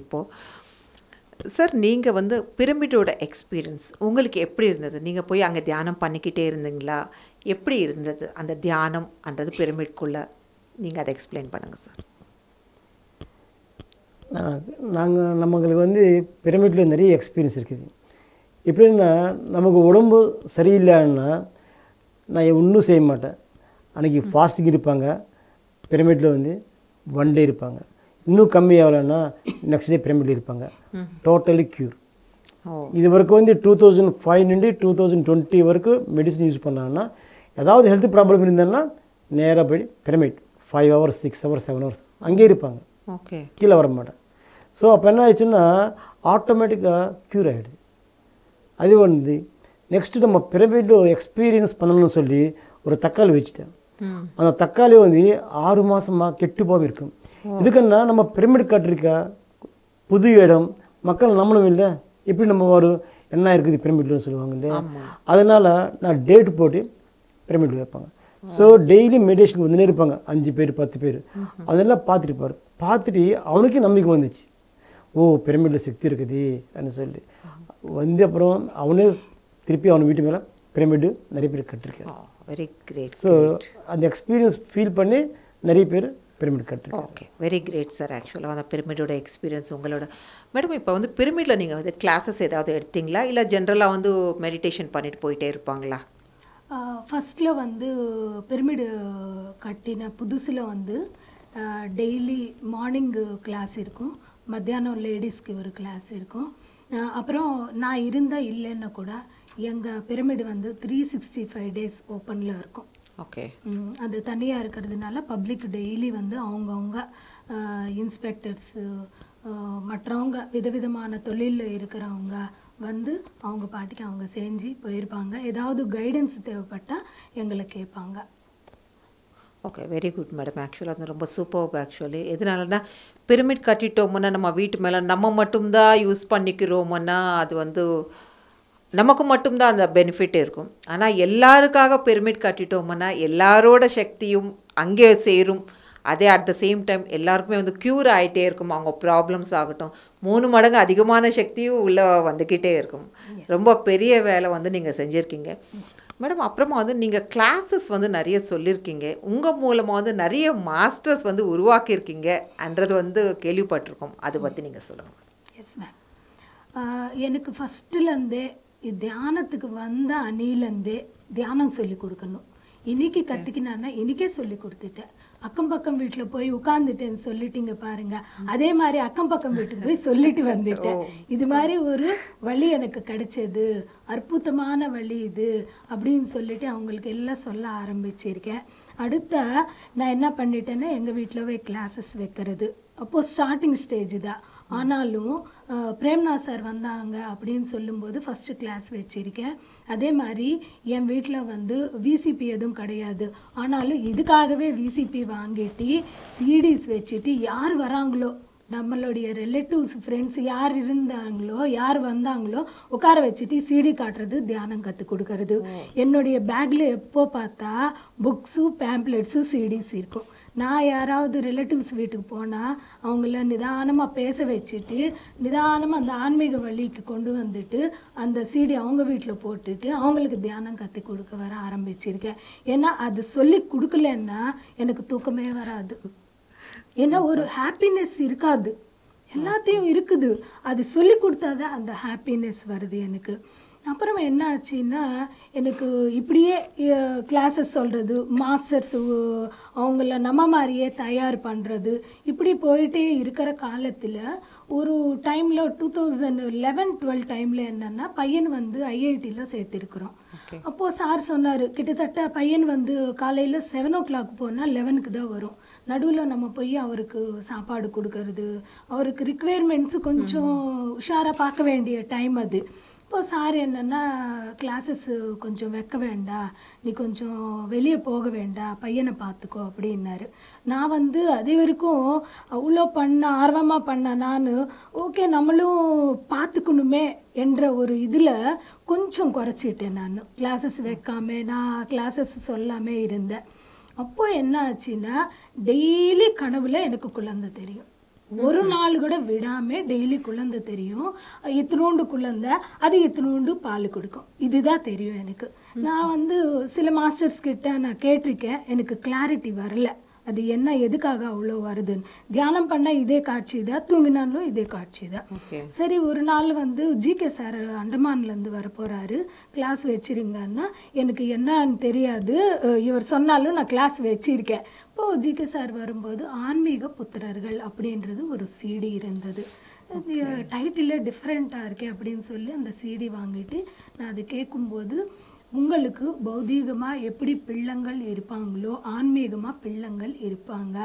இப்போது சார் நீங்கள் வந்து பிரமிடோட எக்ஸ்பீரியன்ஸ் உங்களுக்கு எப்படி இருந்தது நீங்கள் போய் அங்கே தியானம் பண்ணிக்கிட்டே இருந்தீங்களா எப்படி இருந்தது அந்த தியானம் அன்றது பிரமிட்குள்ளே நீங்கள் அதை எக்ஸ்பிளைன் பண்ணுங்கள் சார் நான் நாங்கள் நம்மங்களுக்கு வந்து பிரமிட்டில் நிறைய எக்ஸ்பீரியன்ஸ் இருக்குது எப்படின்னா நமக்கு உடம்பு சரியில்லைன்னா நான் ஒன்றும் செய்ய மாட்டேன் அன்றைக்கி ஃபாஸ்டிங் இருப்பாங்க பிரமிட்டில் வந்து ஒன் டே இருப்பாங்க இன்னும் கம்மி ஆகலைன்னா நெக்ஸ்ட் டே பிரமிட்டில் இருப்பாங்க டோட்டலி க்யூர் ஓ இது வரைக்கும் வந்து டூ தௌசண்ட் ஃபைவ் నుండి டூ தௌசண்ட் டுவெண்ட்டி வரைக்கும் மெடிசன் யூஸ் பண்ணாங்கன்னா ஏதாவது ஹெல்த் ப்ராப்ளம் இருந்ததுன்னா நேராக போய் pyramid five hours six hours seven hours அங்கேயே இருப்பாங்க ஓகே கீழே வர மாட்டேன் ஸோ அப்போ என்ன ஆயிடுச்சுன்னா ஆட்டோமேட்டிக்காக க்யூர் ஆகிடுது அது வந்து நெக்ஸ்ட்டு நம்ம பிரமிடு எக்ஸ்பீரியன்ஸ் பண்ணணும்னு சொல்லி ஒரு தக்காளி வச்சுட்டேன் ம் அந்த தக்காளி வந்து ஆறு மாசமா கெட்டு போகாம இருக்கும் இதுக்குன்னா நம்ம பிரமிடு கட்டிருக்க புது இடம் மக்கள் நம்மளும் இல்லை எப்படி நம்ம ஒரு என்ன இருக்குது பிரமிட்னு சொல்லுவாங்க இல்லையா அதனால் நான் டேட் போட்டு பிரமிட் வைப்பாங்க ஸோ டெய்லி மெடிடேஷன் வந்துனே இருப்பாங்க அஞ்சு பேர் பத்து பேர் அதெல்லாம் பார்த்துட்டு இருப்பாரு பார்த்துட்டு அவனுக்கே நம்பிக்கை வந்துச்சு ஓ பிரமிடில் சக்தி இருக்குது அப்படின்னு சொல்லி வந்து அப்புறம் அவனே திருப்பி அவன் வீட்டு மேலே பிரமிடு நிறைய பேர் கட்டிருக்காரு வெரி கிரேட் ஸோ அந்த எக்ஸ்பீரியன்ஸ் ஃபீல் பண்ணி நிறைய பேர் பிரமிட் கட்டிருக்காங்க ஓகே வெரி கிரேட் சார் ஆக்சுவலாக அந்த பிரமிடோட எக்ஸ்பீரியன்ஸ் உங்களோட மேடம் இப்போ வந்து பிரமிடில் நீங்கள் வந்து கிளாஸஸ் ஏதாவது எடுத்தீங்களா இல்லை ஜென்ரலாக வந்து மெடிடேஷன் பண்ணிட்டு போயிட்டே இருப்பாங்களா ஃபஸ்ட்டில் வந்து பிரமிடு கட்டின புதுசில் வந்து டெய்லி மார்னிங்கு கிளாஸ் இருக்கும் மத்தியானம் லேடிஸ்க்கு ஒரு கிளாஸ் இருக்கும் அஹ், அப்புறம் நான் இருந்தால் இல்லைன்னா கூட எங்கள் பிரமிடு வந்து த்ரீ சிக்ஸ்டி ஃபைவ் டேஸ் ஓப்பனில் இருக்கும் ஓகே ம், அது தனியாக இருக்கிறதுனால பப்ளிக் டெய்லி வந்து அவங்கவுங்க இன்ஸ்பெக்டர்ஸு மற்றவங்க விதவிதமான தொழிலில் இருக்கிறவங்க வந்து அவங்க பாட்டுக்கு அவங்க செஞ்சு போயிருப்பாங்க ஏதாவது கைடன்ஸ் தேவைப்பட்டால் எங்களை கேட்பாங்க ஓகே வெரி குட் மேடம் ஆக்சுவலாக அது ரொம்ப சூப்பர் ஆக்சுவலி எதனாலனா பிரமிட் கட்டிட்டோம்னா நம்ம வீட்டு மேலே நம்ம மட்டும்தான் யூஸ் பண்ணிக்கிறோம்னா அது வந்து நமக்கு மட்டும்தான் அந்த பெனிஃபிட் இருக்கும் ஆனால் எல்லாருக்காக பிரமிட் கட்டிட்டோம்னா எல்லாரோட சக்தியும் அங்கே சேரும் அதே அட் த சேம் டைம் எல்லாருக்குமே வந்து க்யூர் ஆகிட்டே இருக்கும் அவங்க ப்ராப்ளம்ஸ் ஆகட்டும் மூணு மடங்கு அதிகமான சக்தியும் உள்ளே வந்துக்கிட்டே இருக்கும் ரொம்ப பெரிய வேலை வந்து நீங்கள் செஞ்சுருக்கீங்க மேடம் அப்புறமா வந்து நீங்கள் கிளாஸஸ் வந்து நிறைய சொல்லியிருக்கீங்க உங்கள் மூலமாக வந்து நிறைய மாஸ்டர்ஸ் வந்து உருவாக்கியிருக்கீங்கன்றது வந்து கேள்விப்பட்டிருக்கோம் அதை பற்றி நீங்கள் சொல்லுங்கள் எஸ் மேம் எனக்கு ஃபஸ்ட்டுலேருந்தே தியானத்துக்கு வந்த அணிலேருந்தே தியானம் சொல்லி கொடுக்கணும் இன்னைக்கு கற்றுக்கினான்னா இன்னைக்கே சொல்லி கொடுத்துட்டேன் அக்கம் பக்கம் வீட்டுல போய் உட்கார்ந்துட்டேன்னு சொல்லிட்டீங்க பாருங்க அதே மாதிரி அக்கம் பக்கம் வீட்டுக்கு போய் சொல்லிட்டு வந்துட்டேன் இது மாதிரி ஒரு வழி எனக்கு கிடைச்சது அற்புதமான வழி இது அப்படின்னு சொல்லிட்டு அவங்களுக்கு எல்லாம் சொல்ல ஆரம்பிச்சிருக்கேன் அடுத்த நான் என்ன பண்ணிட்டேன்னா எங்க வீட்டுல போய் கிளாஸஸ் வைக்கிறது அப்போ ஸ்டார்டிங் ஸ்டேஜ் தான் ஆனாலும் அஹ், பிரேம்நாத் சார் வந்தாங்க அப்படின்னு சொல்லும்போது ஃபர்ஸ்ட் கிளாஸ் வச்சிருக்கேன் அதே மாதிரி என் வீட்டில் வந்து விசிபி எதுவும் கிடையாது ஆனாலும் இதுக்காகவே விசிபி வாங்கிட்டு சிடிஸ் வச்சுட்டு யார் வராங்களோ நம்மளுடைய ரிலேட்டிவ்ஸ் ஃப்ரெண்ட்ஸ் யார் இருந்தாங்களோ யார் வந்தாங்களோ உட்கார வச்சுட்டு சிடி காட்டுறது தியானம் கற்றுக் கொடுக்கறது என்னுடைய பேக்கில் எப்போ பார்த்தா புக்ஸு பேம்ப்ளெட்ஸு சிடிஸ் இருக்கும் நான் யாராவது ரிலேட்டிவ்ஸ் வீட்டுக்கு போனால் அவங்கள நிதானமாக பேச வச்சுட்டு நிதானமாக அந்த ஆன்மீக வழிக்கு கொண்டு வந்துட்டு அந்த சிடி அவங்க வீட்டில் போட்டுட்டு அவங்களுக்கு தியானம் கற்றுக் கொடுக்க வர ஆரம்பிச்சிருக்கேன் ஏன்னா அது சொல்லி கொடுக்கலன்னா எனக்கு தூக்கமே வராது ஏன்னா ஒரு ஹாப்பினஸ் இருக்காது எல்லாத்தையும் இருக்குது அது சொல்லி கொடுத்தாதான் அந்த ஹாப்பினஸ் வருது எனக்கு அப்புறம் என்ன ஆச்சுன்னா எனக்கு இப்படியே கிளாஸஸ் சொல்கிறது மாஸ்டர்ஸ் அவங்கள நம்ம மாதிரியே தயார் பண்ணுறது இப்படி போயிட்டே இருக்கிற காலத்தில் ஒரு டைமில் டூ தௌசண்ட் லெவன் டுவெல் டைமில் என்னென்னா பையன் வந்து ஐஐடியில் சேர்த்துருக்குறோம் Okay. அப்போது சார் சொன்னார் கிட்டத்தட்ட பையன் வந்து காலையில் செவன் ஓ கிளாக் போனால் லெவனுக்கு தான் வரும் நடுவில் நம்ம போய் அவருக்கு சாப்பாடு கொடுக்கறது அவருக்கு ரிக்குவயர்மெண்ட்ஸு கொஞ்சம் உஷாராக பார்க்க வேண்டிய டைம் அது இப்போ சார் என்னென்னா கிளாஸஸ் கொஞ்சம் வைக்க வேண்டாம் நீ கொஞ்சம் வெளியே போக வேண்டாம் பையனை பார்த்துக்கோ அப்படின்னாரு நான் வந்து அதே வரைக்கும் அவ்வளோ பண்ண ஆர்வமாக பண்ண நான் ஓகே நம்மளும் பார்த்துக்கணுமே என்ற ஒரு இதில் கொஞ்சம் குறைச்சிட்டேன் நான் கிளாஸஸ் வைக்காம நான் கிளாஸஸ் சொல்லாமே இருந்தேன் அப்போ என்ன ஆச்சுன்னா டெய்லி கனவுல எனக்கு குழந்தை தெரியும் ஒரு நாள் கூட விடாம டெய்லி குழந்தை தெரியும் இத்தினோண்டு குழந்தை அது இத்தினோண்டு பால் கொடுக்கும் இதுதான் தெரியும் எனக்கு நான் வந்து சில மாஸ்டர்ஸ் கிட்ட நான் கேட்டிருக்கேன் எனக்கு கிளாரிட்டி வரல அது என்ன எதுக்காக அவ்வளோ வருதுன்னு தியானம் பண்ண இதே காட்சி தான் தூங்கினாலும் இதே காட்சி தான் ஓகே சரி ஒரு நாள் வந்து ஜிகே சார் அண்டமான்லேருந்து வர போகிறாரு கிளாஸ் வச்சிருங்கன்னா எனக்கு என்னன்னு தெரியாது அஹ் இவர் சொன்னாலும் நான் கிளாஸ் வச்சிருக்கேன் இப்போ ஜிகே சார் வரும்போது ஆன்மீக புத்திரர்கள் அப்படின்றது ஒரு சிடி இருந்தது டைட்டில் டிஃப்ரெண்ட்டாக இருக்கே அப்படின்னு சொல்லி அந்த சிடி வாங்கிட்டு நான் அதை கேட்கும்போது உங்களுக்கு பௌதீகமாக எப்படி பிள்ளங்கள் இருப்பாங்களோ ஆன்மீகமாக பிள்ளங்கள் இருப்பாங்க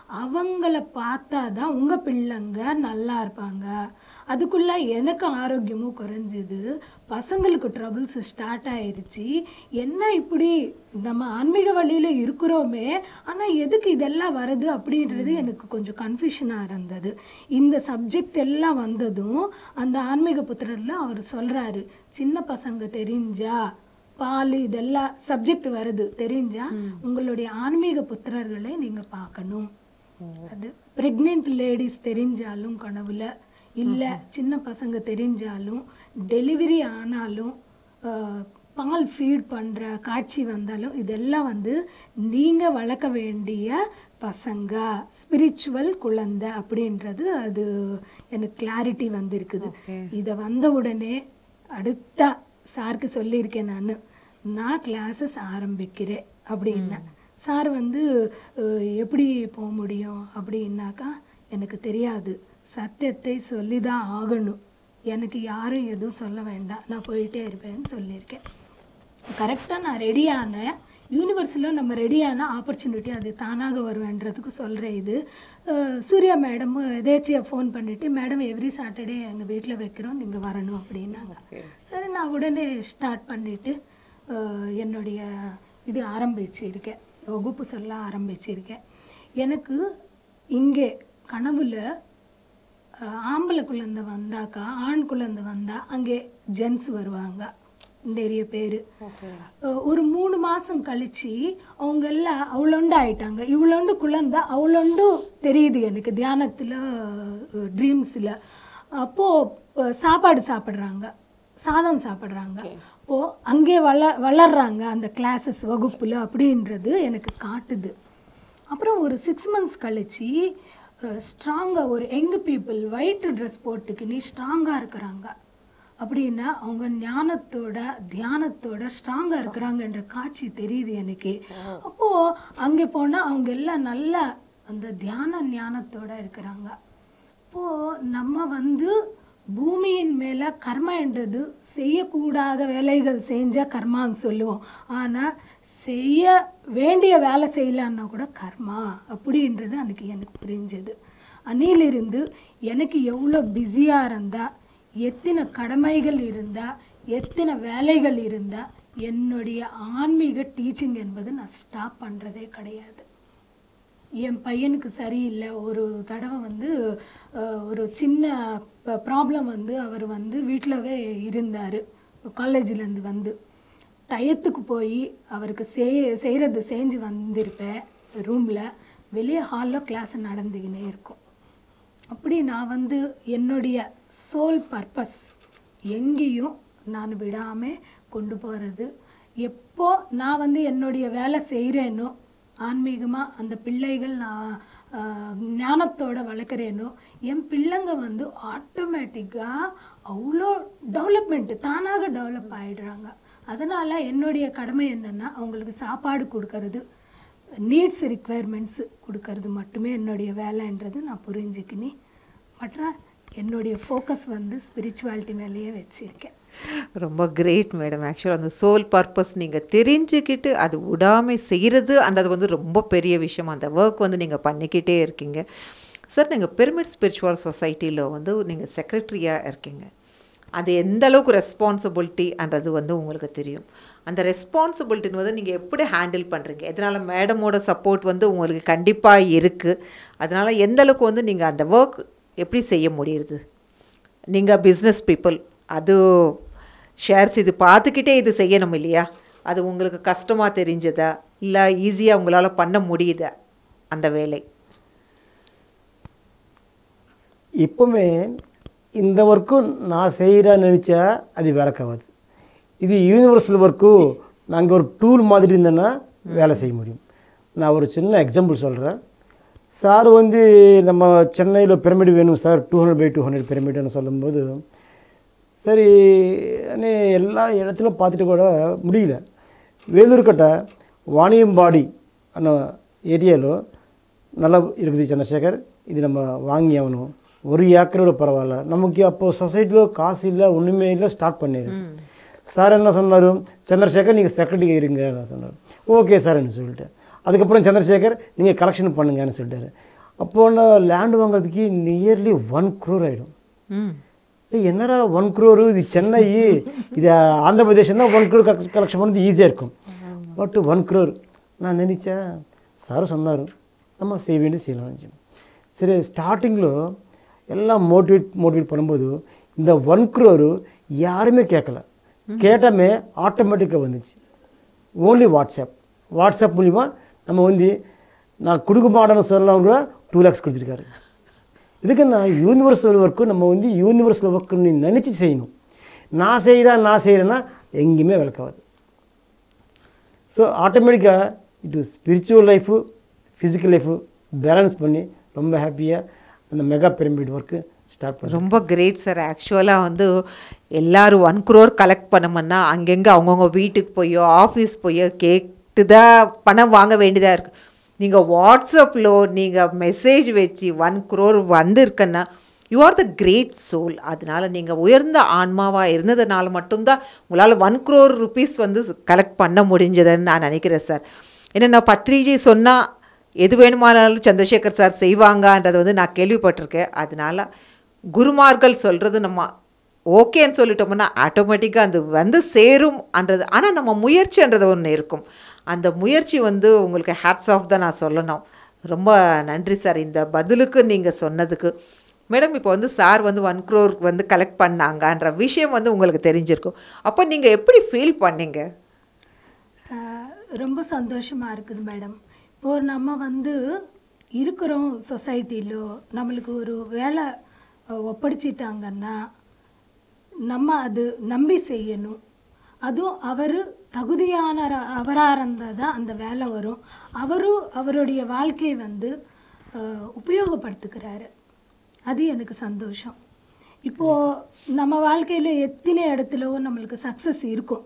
அவங்கள பார்த்தா தான் உங்கள் பிள்ளைங்க நல்லா இருப்பாங்க அதுக்குள்ள எனக்கு ஆரோக்கியமும் குறைஞ்சிது பசங்களுக்கு ட்ரபிள்ஸ் ஸ்டார்ட் ஆயிருச்சு என்ன இப்படி நம்ம ஆன்மீக வழியில் இருக்கிறோமே ஆனால் எதுக்கு இதெல்லாம் வருது அப்படின்றது எனக்கு கொஞ்சம் கன்ஃபியூஷனாக இருந்தது இந்த சப்ஜெக்ட் எல்லாம் வந்ததும் அந்த ஆன்மீக புத்திரரில் அவர் சொல்கிறாரு சின்ன பசங்க தெரிஞ்சா பால் இதெல்லாம் சப்ஜெக்ட் வருது தெரிஞ்சா உங்களுடைய ஆன்மீக புத்திரர்களை நீங்க பார்க்கணும் அது பிரெக்னென்ட் லேடிஸ் தெரிஞ்சாலும் கனவுல இல்ல சின்ன பசங்க தெரிஞ்சாலும் டெலிவரி ஆனாலும் ஆஹ், பால் ஃபீட் பண்ற காட்சி வந்தாலும் இதெல்லாம் வந்து நீங்க வளர்க்க வேண்டிய பசங்க ஸ்பிரிச்சுவல் குழந்தை அப்படின்றது அது எனக்கு கிளாரிட்டி வந்திருக்குது இதை வந்த உடனே அடுத்த சாருக்கு சொல்லியிருக்கேன் நான் நான் கிளாஸஸ் ஆரம்பிக்கிறேன் அப்படின்னா சார் வந்து அஹ், எப்படி போக முடியும் அப்படின்னாக்கா எனக்கு தெரியாது சத்தியத்தை சொல்லி தான் ஆகணும் எனக்கு யாரும் எதுவும் சொல்ல வேண்டாம் நான் போயிட்டே இருப்பேன்னு சொல்லியிருக்கேன் கரெக்டாக நான் ரெடியானேன் யூனிவர்ஸில் நம்ம ரெடியான ஆப்பர்ச்சுனிட்டி அது தானாக வருவேன்றதுக்கு சொல்கிறேன் இது அஹ், சூர்யா மேடம் எதேச்சியாக ஃபோன் பண்ணிவிட்டு மேடம் எவ்ரி சாட்டர்டே எங்கள் வீட்டில் வைக்கிறோம் நீங்கள் வரணும் அப்படின்னாங்க ஓகே சரி நான் உடனே ஸ்டார்ட் பண்ணிட்டு அஹ், என்னுடைய இது ஆரம்பிச்சிருக்கேன் வகுப்பு சொல்ல ஆரம்பிச்சிருக்கேன் எனக்கு இங்கே கனவுல அஹ், ஆம்பளை குழந்தை வந்தாக்கா ஆண் குழந்தை வந்தா அங்கே ஜென்ஸ் வருவாங்க நிறைய பேர் ஓகே ஒரு மூணு மாசம் கழிச்சு அவங்க எல்லாம் அவ்வளோண்டு ஆயிட்டாங்க இவ்வளோண்டு குழந்தை அவ்வளோண்டு தெரியுது எனக்கு தியானத்துல ட்ரீம்ஸில் அப்போ அஹ், சாப்பாடு சாப்பிட்றாங்க சாதம் சாப்பிட்றாங்க அப்போ அங்கே வள வளர்றாங்க அந்த கிளாஸஸ் வகுப்புல அப்படின்றது எனக்கு காட்டுது அப்புறம் ஒரு சிக்ஸ் மந்த்ஸ் கழிச்சு ஸ்ட்ராங்காக ஒரு யங் பீப்புள் ஒயிட் ட்ரெஸ் போட்டுக்கின்னு ஸ்ட்ராங்காக இருக்கிறாங்க அப்படின்னா அவங்க ஞானத்தோட தியானத்தோட ஸ்ட்ராங்காக இருக்கிறாங்கன்ற காட்சி தெரியுது எனக்கு அப்போ அங்கே போனா அவங்க எல்லாம் நல்ல அந்த தியான ஞானத்தோட இருக்கிறாங்க அப்போ நம்ம வந்து பூமியின் மேல கர்மன்றது செய்யக்கூடாத வேலைகள் செஞ்சா கர்மான்னு சொல்லுவோம் ஆனா செய்ய வேண்டிய வேலை செய்யலன்னா கூட கர்மா அப்படின்றது அன்னைக்கு எனக்கு புரிஞ்சது அன்னிலிருந்து எனக்கு எவ்வளோ பிஸியாக இருந்தா எத்தனை கடமைகள் இருந்தா எத்தனை வேலைகள் இருந்தா என்னுடைய ஆன்மீக டீச்சிங் என்பது நான் ஸ்டாப் பண்ணுறதே கிடையாது என் பையனுக்கு சரியில்லை ஒரு தடவை வந்து அஹ், ஒரு சின்ன ப்ராப்ளம் வந்து அவர் வந்து வீட்டிலவே இருந்தார் காலேஜ்லேருந்து வந்து டயத்துக்கு போய் அவருக்கு செய் செய்கிறது செஞ்சு வந்திருப்பேன் ரூமில் வெளியே ஹாலில் கிளாஸ் நடந்துக்கினே இருக்கும் அப்படி நான் வந்து என்னுடைய சோல் பர்பஸ் எங்கேயும் நான் விடாமல் கொண்டு போகிறது எப்போ நான் வந்து என்னுடைய வேலை செய்கிறேனோ ஆன்மீகமாக அந்த பிள்ளைகள் நான் ஆஹ், ஞானத்தோட வளர்க்குறேனோ என் பிள்ளைங்க வந்து ஆட்டோமேட்டிக்காக அவ்வளோ டெவலப்மெண்ட் தானாக டெவலப் ஆயிடுறாங்க அதனால் என்னுடைய கடமை என்னென்னா அவங்களுக்கு சாப்பாடு கொடுக்கறது நீட்ஸ் ரிக்குவயர்மெண்ட்ஸ் கொடுக்கறது மட்டுமே என்னுடைய வேலைன்றது நான் புரிஞ்சுக்கினி மற்ற என்னுடைய ஃபோக்கஸ் வந்து ஸ்பிரிச்சுவாலிட்டி மேலேயே வச்சுருக்கேன் ரொம்ப கிரேட் மேடம் ஆக்சுவலாக அந்த சோல் பர்பஸ் நீங்கள் தெரிஞ்சுக்கிட்டு அது விடாமல் செய்கிறது வந்து ரொம்ப பெரிய விஷயம் அந்த ஒர்க் வந்து நீங்கள் பண்ணிக்கிட்டே இருக்கீங்க சார் நீங்கள் பிரமிட் ஸ்பிரிச்சுவல் சொசைட்டியில் வந்து நீங்கள் செக்ரட்டரியாக இருக்கீங்க அது எந்த அளவுக்கு ரெஸ்பான்சிபிலிட்டின்றது வந்து உங்களுக்கு தெரியும் அந்த ரெஸ்பான்சிபிலிட்டின்னு வந்து நீங்கள் எப்படி ஹேண்டில் பண்ணுறீங்க இதனால் மேடமோட சப்போர்ட் வந்து உங்களுக்கு கண்டிப்பாக இருக்குது அதனால் எந்த அளவுக்கு வந்து நீங்கள் அந்த ஒர்க் எப்படி செய்ய முடியுது நீங்கள் பிஸ்னஸ் பீப்புள் அது ஷேர்ஸ் இது பார்த்துக்கிட்டே இது செய்யணும் இல்லையா அது உங்களுக்கு கஷ்டமாக தெரிஞ்சதா இல்லை ஈஸியாக உங்களால் பண்ண முடியுதா அந்த வேலை இப்போவுமே இந்த ஒர்க்கும் நான் செய்கிறேன்னு நினச்சா அது வேலைக்காகாது இது யூனிவர்சல் ஒர்க்கு நாங்கள் ஒரு டூல் மாதிரி இருந்தேன்னா வேலை செய்ய முடியும் நான் ஒரு சின்ன எக்ஸாம்பிள் சொல்கிறேன் சார் வந்து நம்ம சென்னையில் பிரமிடு வேணும் sir two hundred by two hundred பிரமிடுன்னு சொல்லும்போது சரி அண்ணே எல்லா இடத்துலையும் பார்த்துட்டு கூட முடியல வேலூர்கட்ட வாணியம்பாடி அన్న ஏரியாలో நல்லா இருக்குது சந்திரசேகர் இது நம்ம வாங்கி ஆகணும் ஒரு ஏக்கரோட பரவாயில்ல நமக்கு அப்போ சொசைட்டியில் காசு இல்லை ஒன்றுமே இல்லை ஸ்டார்ட் பண்ணிடு சார் என்ன சொன்னார் சந்திரசேகர் நீங்கள் செக்ரட்டரி இருங்க சொன்னார் ஓகே சார்ன்னு சொல்லிட்டு அதுக்கப்புறம் சந்திரசேகர் நீங்கள் கலெக்ஷன் பண்ணுங்கன்னு சொல்லிட்டாரு அப்போ நான் லேண்ட் வாங்குறதுக்கு நியர்லி ஒன் க்ரோர் ஆகிடும் ம் ஏய், என்னடா ஒன் க்ரோரு இது சென்னை இது ஆந்திர பிரதேசம் தான் ஒன் க்ரோர் கலெக்ஷன் பண்ணது ஈஸியாக இருக்கும் பட் ஒன் க்ரோர் நான் நினச்சேன் சார் சொன்னார் நம்ம செய்ய வேண்டியது செய்யலாம் நினச்சேன் சரி ஸ்டார்டிங்கில் எல்லாம் மோட்டிவேட் மோட்டிவேட் பண்ணும்போது இந்த ஒன் க்ரோரு யாருமே கேட்கல கேட்டாமே ஆட்டோமேட்டிக்காக வந்துச்சு ஓன்லி வாட்ஸ்அப் வாட்ஸ்அப் மூலிமா நம்ம வந்து நான் கொடுக்க மாட்டேன்னு சொல்லலாம் கூட டூ லேக்ஸ் கொடுத்துருக்காரு இதுக்கு நான் யூனிவர்சல் ஒர்க்கு நம்ம வந்து யூனிவர்சல் ஒர்க்குன்னு நினச்சி செய்யணும் நான் செய்கிறேன் நான் செய்கிறேன்னா எங்கேயுமே விளக்காது ஸோ ஆட்டோமேட்டிக்காக இட்டு spiritual life physical life balance பண்ணி ரொம்ப ஹாப்பியாக அந்த மெகா பிரமிட் ஒர்க்கு ஸ்டார்ட் பண்ணேன் ரொம்ப கிரேட் சார் ஆக்சுவலாக வந்து எல்லாரும் ஒன் குரோர் கலெக்ட் பண்ணோம்னா அங்கங்கே அவங்கவுங்க வீட்டுக்கு போயோ ஆஃபீஸ் போயோ கேட்டு தான் பணம் வாங்க வேண்டியதாக இருக்குது நீங்கள் வாட்ஸ்அப்பில் நீங்கள் மெசேஜ் வச்சு ஒன் குரோர் வந்திருக்குன்னா you are the great soul அதனால் நீங்கள் உயர்ந்த ஆன்மாவாக இருந்ததுனால மட்டும்தான் உங்களால் ஒன் குரோர் ருபீஸ் வந்து கலெக்ட் பண்ண முடிஞ்சதுன்னு நான் நினைக்கிறேன் சார் ஏன்னா நான் பத்ரிஜி சொன்னால் எது வேணுமானாலும் சந்திரசேகர் சார் செய்வாங்கன்றதை வந்து நான் கேள்விப்பட்டிருக்கேன் அதனால குருமார்கள் சொல்கிறது நம்ம ஓகேன்னு சொல்லிட்டோம்னா ஆட்டோமேட்டிக்காக அது வந்து சேரும்ன்றது ஆனால் நம்ம முயற்சின்றது ஒன்று இருக்கும் அந்த முயற்சி வந்து உங்களுக்கு ஹேட்ஸ் ஆஃப் தான் நான் சொல்லணும் ரொம்ப நன்றி சார் இந்த பதிலுக்கு நீங்கள் சொன்னதுக்கு மேடம் இப்போ வந்து சார் வந்து ஒன் க்ரோர் வந்து கலெக்ட் பண்ணாங்கன்ற விஷயம் வந்து உங்களுக்கு தெரிஞ்சிருக்கும் அப்போ நீங்கள் எப்படி ஃபீல் பண்ணீங்க ஆஹ் ரொம்ப சந்தோஷமாக இருக்குது மேடம் இப்போ நம்ம வந்து இருக்கிறோம் சொசைட்டிலோ நம்மளுக்கு ஒரு வேலை அஹ், ஒப்படைச்சிட்டாங்கன்னா நம்ம அது நம்பி செய்யணும் அதுவும் அவர் தகுதியான அவராக இருந்தால் தான் அந்த வேலை வரும் அவரும் அவருடைய வாழ்க்கையை வந்து அஹ், உபயோகப்படுத்திக்கிறாரு அது எனக்கு சந்தோஷம் இப்போது நம்ம வாழ்க்கையில் எத்தனை இடத்துலோ நம்மளுக்கு சக்ஸஸ் இருக்கும்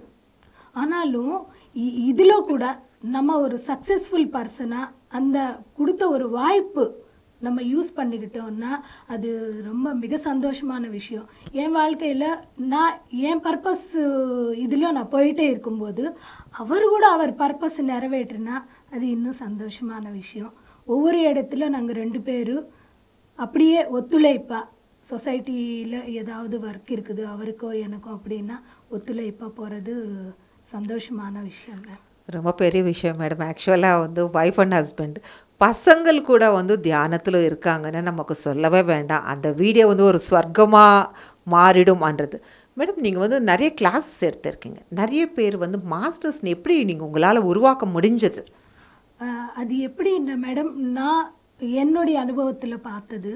ஆனாலும் இ- இதுல கூட நம்ம ஒரு சக்ஸஸ்ஃபுல் பர்சனாக அந்த கொடுத்த ஒரு வாய்ப்பு நம்ம யூஸ் பண்ணிக்கிட்டோம்னா அது ரொம்ப மிக சந்தோஷமான விஷயம் என் வாழ்க்கையில் நான் என் பர்பஸ் இதில் நான் போயிட்டே இருக்கும்போது அவர் கூட அவர் பர்பஸ் நிறைவேற்றினா அது இன்னும் சந்தோஷமான விஷயம் ஒவ்வொரு இடத்துல நாங்கள் ரெண்டு பேரும் அப்படியே ஒத்துழைப்பா சொசைட்டியில் ஏதாவது ஒர்க் இருக்குது அவருக்கோ எனக்கோ அப்படின்னா ஒத்துழைப்பா போகிறது சந்தோஷமான விஷயம் மேம் ரொம்ப பெரிய விஷயம் மேடம் ஆக்சுவலாக வந்து ஒய்ஃப் அண்ட் ஹஸ்பண்ட் பசங்கள் கூட வந்து தியானத்தில் இருக்காங்கன்னு நமக்கு சொல்லவே வேண்டாம் அந்த வீடியோ வந்து ஒரு ஸ்வர்க்கமாக மாறிடும்ன்றது மேடம் நீங்கள் வந்து நிறைய கிளாஸஸ் எடுத்திருக்கீங்க நிறைய பேர் வந்து மாஸ்டர்ஸ் எப்படி நீங்கள் உங்களால் உருவாக்க முடிஞ்சது ஆஹ் அது எப்படின்னா மேடம் நான் என்னுடைய அனுபவத்தில் பார்த்தது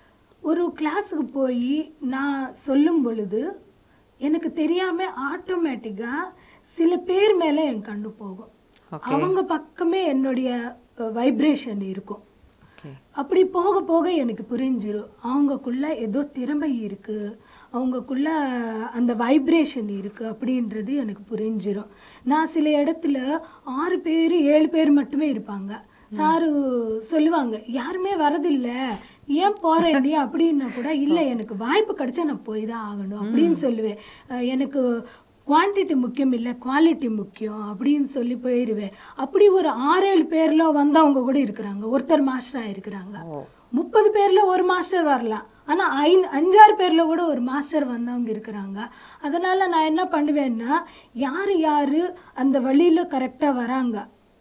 ஒரு கிளாஸுக்கு போய் நான் சொல்லும் பொழுது எனக்கு தெரியாமல் ஆட்டோமேட்டிக்காக சில பேர் மேலே என் கண்ணு போகும் அவங்க பக்கமே என்னுடைய வைப்ரேஷன் இருக்கும் ஓகே அப்படி போக போக எனக்கு புரிஞ்சிரும் அவங்கக்குள்ள ஏதோ திறமை இருக்கு அவங்கக்குள்ள அந்த வைப்ரேஷன் இருக்கு அப்படின்றது எனக்கு புரிஞ்சிரும் நான் சில இடத்துல ஆறு பேர் ஏழு பேர் மட்டுமே இருப்பாங்க சாரு சொல்லுவாங்க யாருமே வரதில்ல ஏன் போற நீ அப்படின்னா கூட இல்லை எனக்கு வாய்ப்பு கிடைச்சா நான் போய் தான் ஆகணும் அப்படின்னு சொல்லுவேன் அஹ் எனக்கு குவான்டிட்டி முக்கியம் இல்லை குவாலிட்டி முக்கியம் அப்படின்னு சொல்லி போயிடுவேன் அப்படி ஒரு ஆறேழு பேர்ல வந்தவங்க கூட இருக்கிறாங்க ஒருத்தர் மாஸ்டரா இருக்கிறாங்க முப்பது பேர்ல ஒரு மாஸ்டர் வரலாம் ஆனா ஐந்து அஞ்சாறு பேர்ல கூட ஒரு மாஸ்டர் வந்தவங்க இருக்கிறாங்க அதனால நான் என்ன பண்ணுவேன்னா யாரு யாரு அந்த வழியில கரெக்டா வராங்க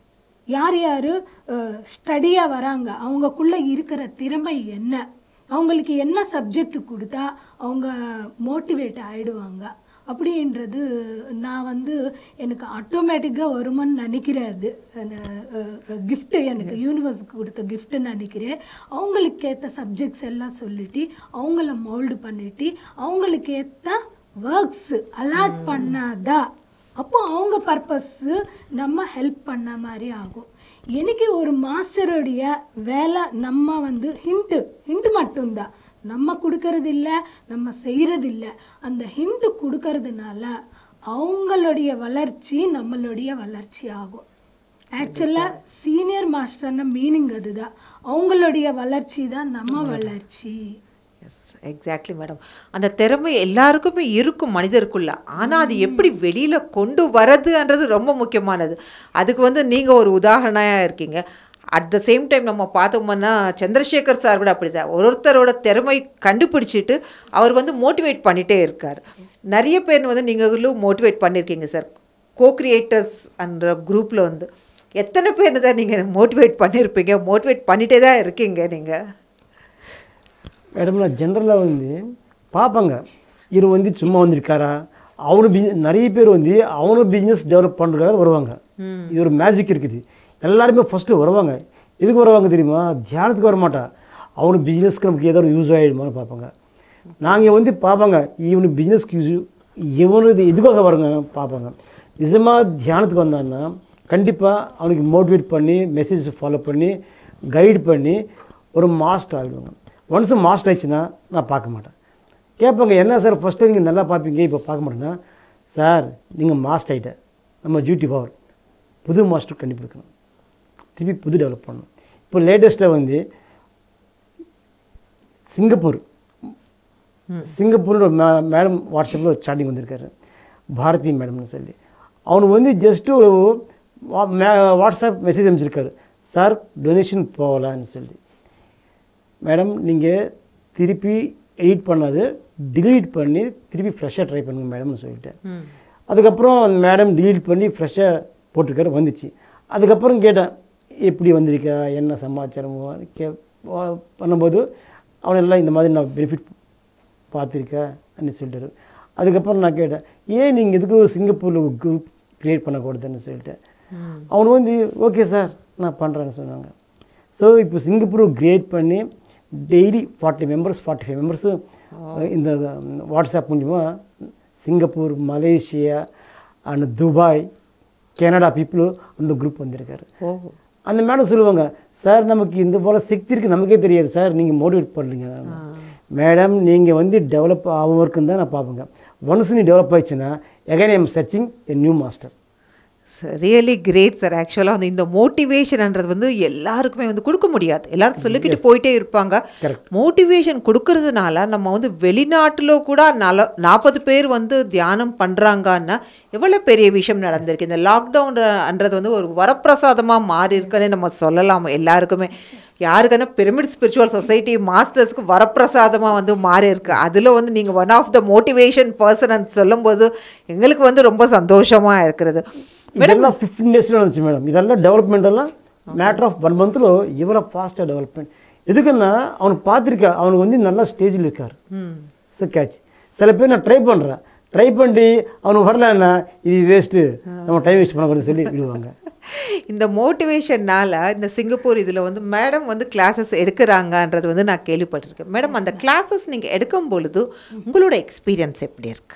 யார் யார் ஸ்டடியாக வராங்க அவங்கக்குள்ளே இருக்கிற திறமை என்ன அவங்களுக்கு என்ன சப்ஜெக்ட் கொடுத்தா அவங்க மோட்டிவேட் ஆயிடுவாங்க அப்படின்றது நான் வந்து எனக்கு ஆட்டோமேட்டிக்காக வருமான்னு நினைக்கிறது அந்த கிஃப்ட்டு எனக்கு யூனிவர்ஸுக்கு கொடுத்த கிஃப்ட்டுன்னு நினைக்கிறேன் அவங்களுக்கு ஏற்ற சப்ஜெக்ட்ஸ் எல்லாம் சொல்லிட்டு அவங்கள மோல்டு பண்ணிட்டு அவங்களுக்கு ஏற்ற ஒர்க்ஸ் அலாட் பண்ணாதா அப்போ அவங்க பர்பஸ்ஸு நம்ம ஹெல்ப் பண்ண மாதிரி ஆகும் எனக்கு ஒரு மாஸ்டருடைய வேலை நம்ம வந்து ஹிண்ட்டு ஹிண்ட் மட்டும்தான் நம்ம கொடுக்கறது இல்ல நம்ம செய்கிறது இல்ல அந்த ஹிண்ட் கொடுக்கறதுனால அவங்களுடைய வளர்ச்சி நம்மளுடைய வளர்ச்சி ஆகும் ஆக்சுவலாக சீனியர் மாஸ்டர்ன மீனிங் அதுதான் அவங்களுடைய வளர்ச்சி தான் நம்ம வளர்ச்சி எஸ் எக்ஸாக்ட்லி மேடம் அந்த திறமை எல்லாருக்குமே இருக்கும் மனிதருக்குள்ள ஆனால் அது எப்படி வெளியில் கொண்டு வரதுன்றது ரொம்ப முக்கியமானது அதுக்கு வந்து நீங்கள் ஒரு உதாரணமாக இருக்கீங்க அட் த சேம் டைம் நம்ம பார்த்தோம்னா சந்திரசேகர் சார் கூட அப்படிதான் ஒரு ஒருத்தரோட திறமை கண்டுபிடிச்சிட்டு அவர் வந்து மோட்டிவேட் பண்ணிகிட்டே இருக்கார் நிறைய பேர் வந்து நீங்களும் மோட்டிவேட் பண்ணியிருக்கீங்க சார் கோ கிரியேட்டர்ஸ் என்ற குரூப்பில் வந்து எத்தனை பேர் தான் நீங்கள் மோட்டிவேட் பண்ணியிருப்பீங்க மோட்டிவேட் பண்ணிகிட்டே தான் இருக்கீங்க நீங்கள் மேடம் நான் ஜென்ரலாக வந்து பார்ப்பாங்க இவர் வந்து சும்மா வந்திருக்காரா அவனு பிஸ்னஸ் நிறைய பேர் வந்து அவனும் பிஸ்னஸ் டெவலப் பண்ணுறதுக்காக வருவாங்க இது ஒரு மேஜிக் இருக்குது எல்லாருமே ஃபஸ்ட்டு வருவாங்க எதுக்கு வருவாங்க தெரியுமா தியானத்துக்கு வர மாட்டா அவனுக்கு பிஸ்னஸ்க்கு நமக்கு ஏதோ ஒரு யூஸ் ஆகிடுமான்னு பார்ப்பாங்க நாங்கள் வந்து பார்ப்பாங்க இவனுக்கு பிஸ்னஸ்க்கு யூஸ் இவனுக்கு இதுக்காக வரங்க பார்ப்பாங்க நிஜமாக தியானத்துக்கு வந்தான்னா கண்டிப்பாக அவனுக்கு மோட்டிவேட் பண்ணி மெசேஜ் ஃபாலோ பண்ணி கைட் பண்ணி ஒரு மாஸ்டர் ஆகிடுவாங்க ஒன்ஸ் மாஸ்டர் ஆயிடுச்சுன்னா நான் பார்க்க மாட்டேன் கேட்பாங்க என்ன சார் ஃபஸ்ட்டு நீங்கள் நல்லா பார்ப்பீங்க இப்போ பார்க்க மாட்டேன்னா சார் நீங்கள் மாஸ்டர் ஆகிட்ட நம்ம டியூட்டி பவர் புது மாஸ்டர் கண்டுபிடிக்கணும் திருப்பி புது டெவலப் பண்ணணும் இப்போ லேட்டஸ்ட்டாக வந்து சிங்கப்பூர் சிங்கப்பூரோட மே மேடம் வாட்ஸ்அப்பில் ஒரு சாட்டிங் வந்திருக்காரு பாரதி மேடம்னு சொல்லி அவனுக்கு வந்து ஜஸ்ட்டு ஒரு வா- மே- வாட்ஸ்அப் மெசேஜ் அனுப்பிச்சிருக்காரு சார் டொனேஷன் போகலான்னு சொல்லி மேடம் நீங்கள் திருப்பி எடிட் பண்ணாது delete பண்ணி திருப்பி ஃப்ரெஷ்ஷாக ட்ரை பண்ணுங்க மேடம்னு சொல்லிட்டேன் அதுக்கப்புறம் அந்த மேடம் delete பண்ணி ஃப்ரெஷ்ஷாக போட்டிருக்காரு வந்துச்சு அதுக்கப்புறம் கேட்டேன் எப்படி வந்திருக்கா என்ன சமாச்சாரமோ கே வா- பண்ணும்போது அவன் எல்லாம் இந்த மாதிரி நான் பெனிஃபிட் பார்த்துருக்கேன் அப்படின்னு சொல்லிட்டாரு அதுக்கப்புறம் நான் கேட்டேன் ஏன் நீங்கள் எதுக்கு சிங்கப்பூரில் குரூப் க்ரியேட் பண்ணக்கூடாதுன்னு சொல்லிட்டேன் அவனு வந்து ஓகே சார் நான் பண்ணுறேன்னு சொன்னாங்க ஸோ இப்போ சிங்கப்பூர் கிரியேட் பண்ணி daily forty members forty five members இந்த வாட்ஸ்அப் மூலிமா Singapore Malaysia and Dubai Canada பீப்புளும் அந்த குரூப் வந்திருக்காரு ஓ அந்த மேடம் சொல்லுவாங்க சார் நமக்கு இந்த போல் சக்தி இருக்குது நமக்கே தெரியாது சார் நீங்கள் மோட்டிவேட் பண்ணுறீங்க மேடம் நீங்கள் வந்து டெவலப் ஆகும் இருக்குன்னு தான் நான் பார்ப்பேங்க ஒன்ஸ் நீ டெவலப் ஆயிடுச்சுன்னா again I'm searching a new master really great sir ஆக்சுவலாக வந்து இந்த மோட்டிவேஷன்ன்றது வந்து எல்லாருக்குமே வந்து கொடுக்க முடியாது எல்லாரும் சொல்லிக்கிட்டு போயிட்டே இருப்பாங்க Correct. மோட்டிவேஷன் கொடுக்கறதுனால நம்ம வந்து வெளிநாட்டில் கூட நல நாற்பது பேர் வந்து தியானம் பண்ணுறாங்கன்னா எவ்வளோ பெரிய விஷயம் நடந்திருக்கு இந்த லாக்டவுன்ன்றது வந்து ஒரு வரப்பிரசாதமாக மாறி இருக்குன்னு நம்ம சொல்லலாம் எல்லாருக்குமே யாருக்குன்னா பிரமிட் ஸ்பிரிச்சுவல் சொசைட்டி மாஸ்டர்ஸ்க்கு வரப்பிரசாதமாக வந்து மாறி இருக்கு அதில் வந்து நீங்கள் one of the motivation person சொல்லும்போது எங்களுக்கு வந்து ரொம்ப சந்தோஷமாக இருக்கிறது இதெல்லாம் ஃபிஃப்டீன் டேஸில் வந்துச்சு மேடம் இதெல்லாம் டெவலப்மெண்ட் எல்லாம் மேட்டர் ஆஃப் ஒன் மந்த்தில் இவ்வளோ ஃபாஸ்ட்டாக டெவலப்மெண்ட் எதுக்குன்னா அவனுக்கு பார்த்துருக்கா அவனுக்கு வந்து நல்லா ஸ்டேஜில் இருக்கார் ஸோ கேட்ச் சில பேர் நான் ட்ரை பண்ணுறேன் ட்ரை பண்ணி அவனுக்கு வரலன்னா இது வேஸ்ட்டு நம்ம டைம் வேஸ்ட் பண்ணக்கூடாதுன்னு சொல்லி விடுவாங்க இந்த மோட்டிவேஷன்னால இந்த சிங்கப்பூர் இதில் வந்து மேடம் வந்து கிளாஸஸ் எடுக்கிறாங்கன்றது வந்து நான் கேள்விப்பட்டிருக்கேன் மேடம் அந்த கிளாஸஸ் நீங்கள் எடுக்கும் பொழுது உங்களோட எக்ஸ்பீரியன்ஸ் எப்படி இருக்கு